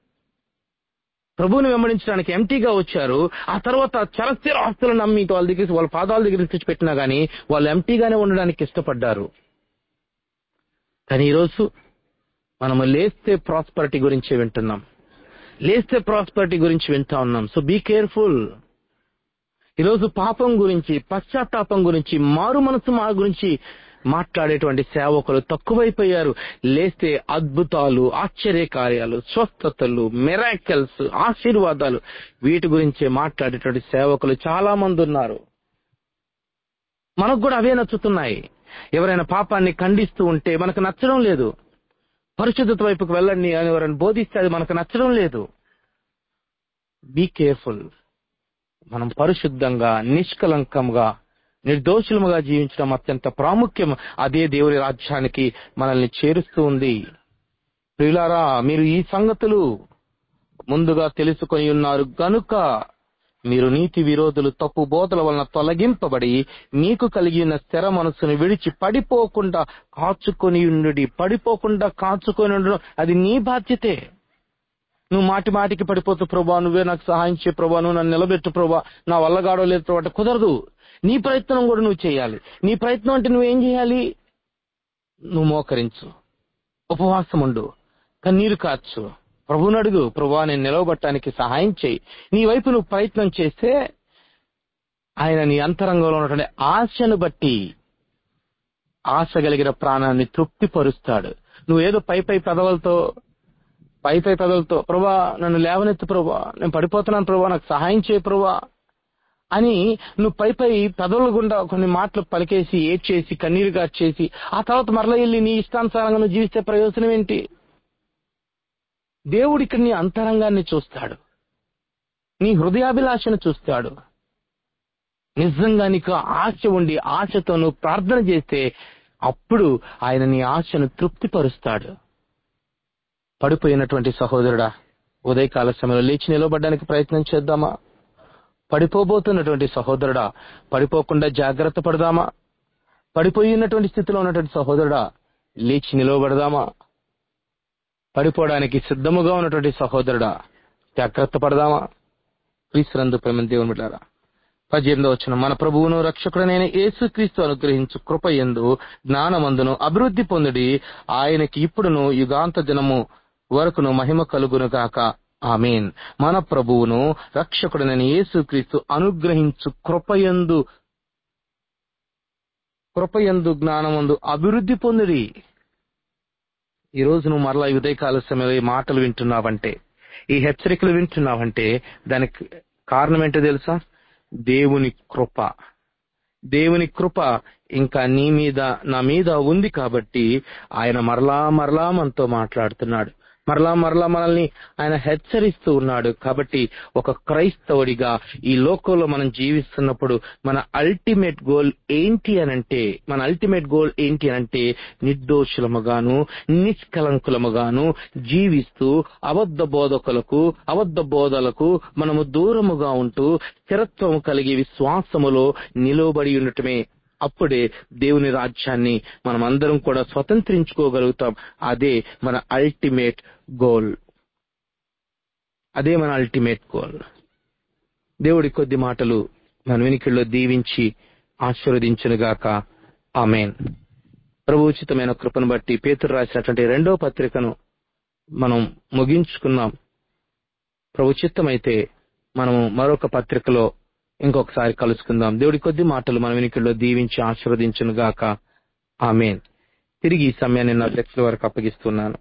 ప్రభువుని వెంబడించడానికి ఎంటీగా వచ్చారు ఆ తర్వాత చరస్థిర ఆస్తులను నమ్మి వాళ్ళ దగ్గర వాళ్ళ పాదాల దగ్గర తెచ్చి పెట్టినా గానీ వాళ్ళు ఎంటీగానే ఉండడానికి ఇష్టపడ్డారు కానీ ఈరోజు మనము లేస్తే ప్రాస్పరిటీ గురించి వింటున్నాం లేస్తే ప్రాస్పరిటీ గురించి వింటా ఉన్నాం సో బీ కేర్ఫుల్ ఈరోజు పాపం గురించి పశ్చాత్తాపం గురించి మారు మనసు మా గురించి మాట్లాడేటువంటి సేవకులు తక్కువైపోయారు లేస్తే అద్భుతాలు ఆశ్చర్య కార్యాలు స్వస్థతలు మెరాకల్స్ ఆశీర్వాదాలు వీటి గురించే మాట్లాడేటువంటి సేవకులు చాలా మంది ఉన్నారు మనకు కూడా అవే నచ్చుతున్నాయి ఎవరైనా పాపాన్ని ఖండిస్తూ ఉంటే మనకు నచ్చడం లేదు పరిశుద్ధత వైపుకు వెళ్ళండి అని ఎవరైనా బోధిస్తే అది మనకు నచ్చడం లేదు బీ కేర్ఫుల్ మనం పరిశుద్ధంగా నిష్కలంకంగా నిర్దోషులముగా జీవించడం అత్యంత ప్రాముఖ్యం అదే దేవుని రాజ్యానికి మనల్ని చేరుస్తూ ఉంది ప్రియులారా మీరు ఈ సంగతులు ముందుగా తెలుసుకొని ఉన్నారు గనుక మీరు నీతి విరోధులు తప్పు బోధల వలన తొలగింపబడి మీకు కలిగిన స్థిర మనసును విడిచి పడిపోకుండా కాచుకొని ఉండు పడిపోకుండా కాచుకొని ఉండడం అది నీ బాధ్యతే నువ్వు మాటి మాటికి పడిపోతు ప్రభా నువ్వే నాకు సహాయం చే ప్రభా నువ్వు నన్ను నిలబెట్టు ప్రభా నా వల్ల గాడో లేదు ప్రభా అంటే కుదరదు నీ ప్రయత్నం కూడా నువ్వు చేయాలి నీ ప్రయత్నం అంటే నువ్వేం చేయాలి నువ్వు మోకరించు ఉపవాసం ఉండు కన్నీరు కార్చు ప్రభువుని అడుగు ప్రభా నేను నిలవబట్టడానికి సహాయం చేయి నీ వైపు నువ్వు ప్రయత్నం చేస్తే ఆయన నీ అంతరంగంలో ఉన్నటువంటి ఆశను బట్టి ఆశ కలిగిన ప్రాణాన్ని తృప్తిపరుస్తాడు నువ్వు ఏదో పై పై పెదవులతో పై పై పెదవులతో ప్రభా నన్ను లేవనెత్తు ప్రభా నేను పడిపోతున్నాను ప్రభా నాకు సహాయం చేయ ప్రభా అని నువ్వు పై పై పెదవుల గుండా కొన్ని మాటలు పలికేసి ఏడ్చేసి కన్నీరు చేసి ఆ తర్వాత మరల వెళ్ళి నీ ఇష్టానుసారంగా నువ్వు జీవిస్తే ప్రయోజనం ఏంటి దేవుడు ఇక్కడ నీ అంతరంగాన్ని చూస్తాడు నీ హృదయాభిలాషను చూస్తాడు నిజంగా నీకు ఆశ ఉండి ఆశతో నువ్వు ప్రార్థన చేస్తే అప్పుడు ఆయన నీ ఆశను తృప్తిపరుస్తాడు పడిపోయినటువంటి సహోదరుడా ఉదయకాల సమయంలో లేచి నిలబడడానికి ప్రయత్నం చేద్దామా పడిపోబోతున్నటువంటి సహోదరుడా పడిపోకుండా జాగ్రత్త పడదామా పడిపోయినటువంటి స్థితిలో ఉన్నటువంటి సహోదరుడా లేచి నిలవబడదామా పడిపోవడానికి సిద్ధముగా ఉన్నటువంటి సహోదరుడా జాగ్రత్త పడదామా క్రీస్తునందు ప్రేమ దేవుని బిడ్డారా పద్దెనిమిదో వచ్చిన మన ప్రభువును రక్షకుడనైన యేసుక్రీస్తు అనుగ్రహించు కృప ఎందు జ్ఞానమందును అభివృద్ధి పొందుడి ఆయనకి ఇప్పుడును యుగాంత దినము వరకును మహిమ కలుగును గాక ఆమెన్ మన ప్రభువును రక్షకుడనైన యేసుక్రీస్తు అనుగ్రహించు కృపయందు కృపయందు జ్ఞానమందు అభివృద్ధి పొందుడి ఈ రోజు నువ్వు మరలా ఈ ఉదయకాల సమయంలో ఈ మాటలు వింటున్నావంటే ఈ హెచ్చరికలు వింటున్నావంటే దానికి కారణం ఏంటో తెలుసా దేవుని కృప దేవుని కృప ఇంకా నీ మీద నా మీద ఉంది కాబట్టి ఆయన మరలా మరలా మనతో మాట్లాడుతున్నాడు మరలా మరలా మనల్ని ఆయన హెచ్చరిస్తూ ఉన్నాడు కాబట్టి ఒక క్రైస్తవుడిగా ఈ లోకంలో మనం జీవిస్తున్నప్పుడు మన అల్టిమేట్ గోల్ ఏంటి అనంటే మన అల్టిమేట్ గోల్ ఏంటి అనంటే నిర్దోషులముగాను నిష్కలంకులముగాను జీవిస్తూ అబద్ధ బోధకులకు అబద్ధ బోధలకు మనము దూరముగా ఉంటూ స్థిరత్వం కలిగి విశ్వాసములో నిలువబడి ఉండటమే అప్పుడే దేవుని రాజ్యాన్ని మనం అందరం కూడా స్వతంత్రించుకోగలుగుతాం అదే మన అల్టిమేట్ గోల్ అదే మన అల్టిమేట్ గోల్ దేవుడి కొద్ది మాటలు మన వెనికిల్లో దీవించి ఆశీర్వదించునుగాక ఆమెన్ ప్రభు ఉచితమైన కృపను బట్టి పేతురు రాసినటువంటి రెండో పత్రికను మనం ముగించుకున్నాం ప్రభు చిత్తమైతే మనము మరొక పత్రికలో ఇంకొకసారి కలుసుకుందాం దేవుడి కొద్ది మాటలు మన వెనుకల్లో దీవించి ఆశీర్వదించును గాక ఆమెన్ తిరిగి ఈ సమయాన్ని నా అధ్యక్షుల వరకు అప్పగిస్తున్నాను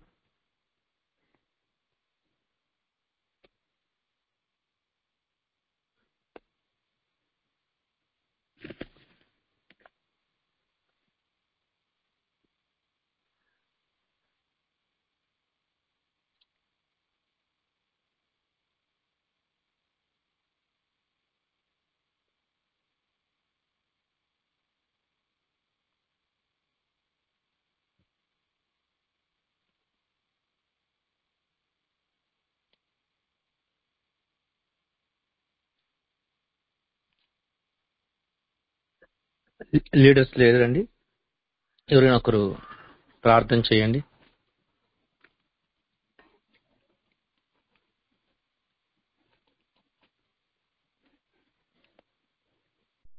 లీడర్స్ లేరండి ఎవరైనా ఒకరు ప్రార్థన చేయండి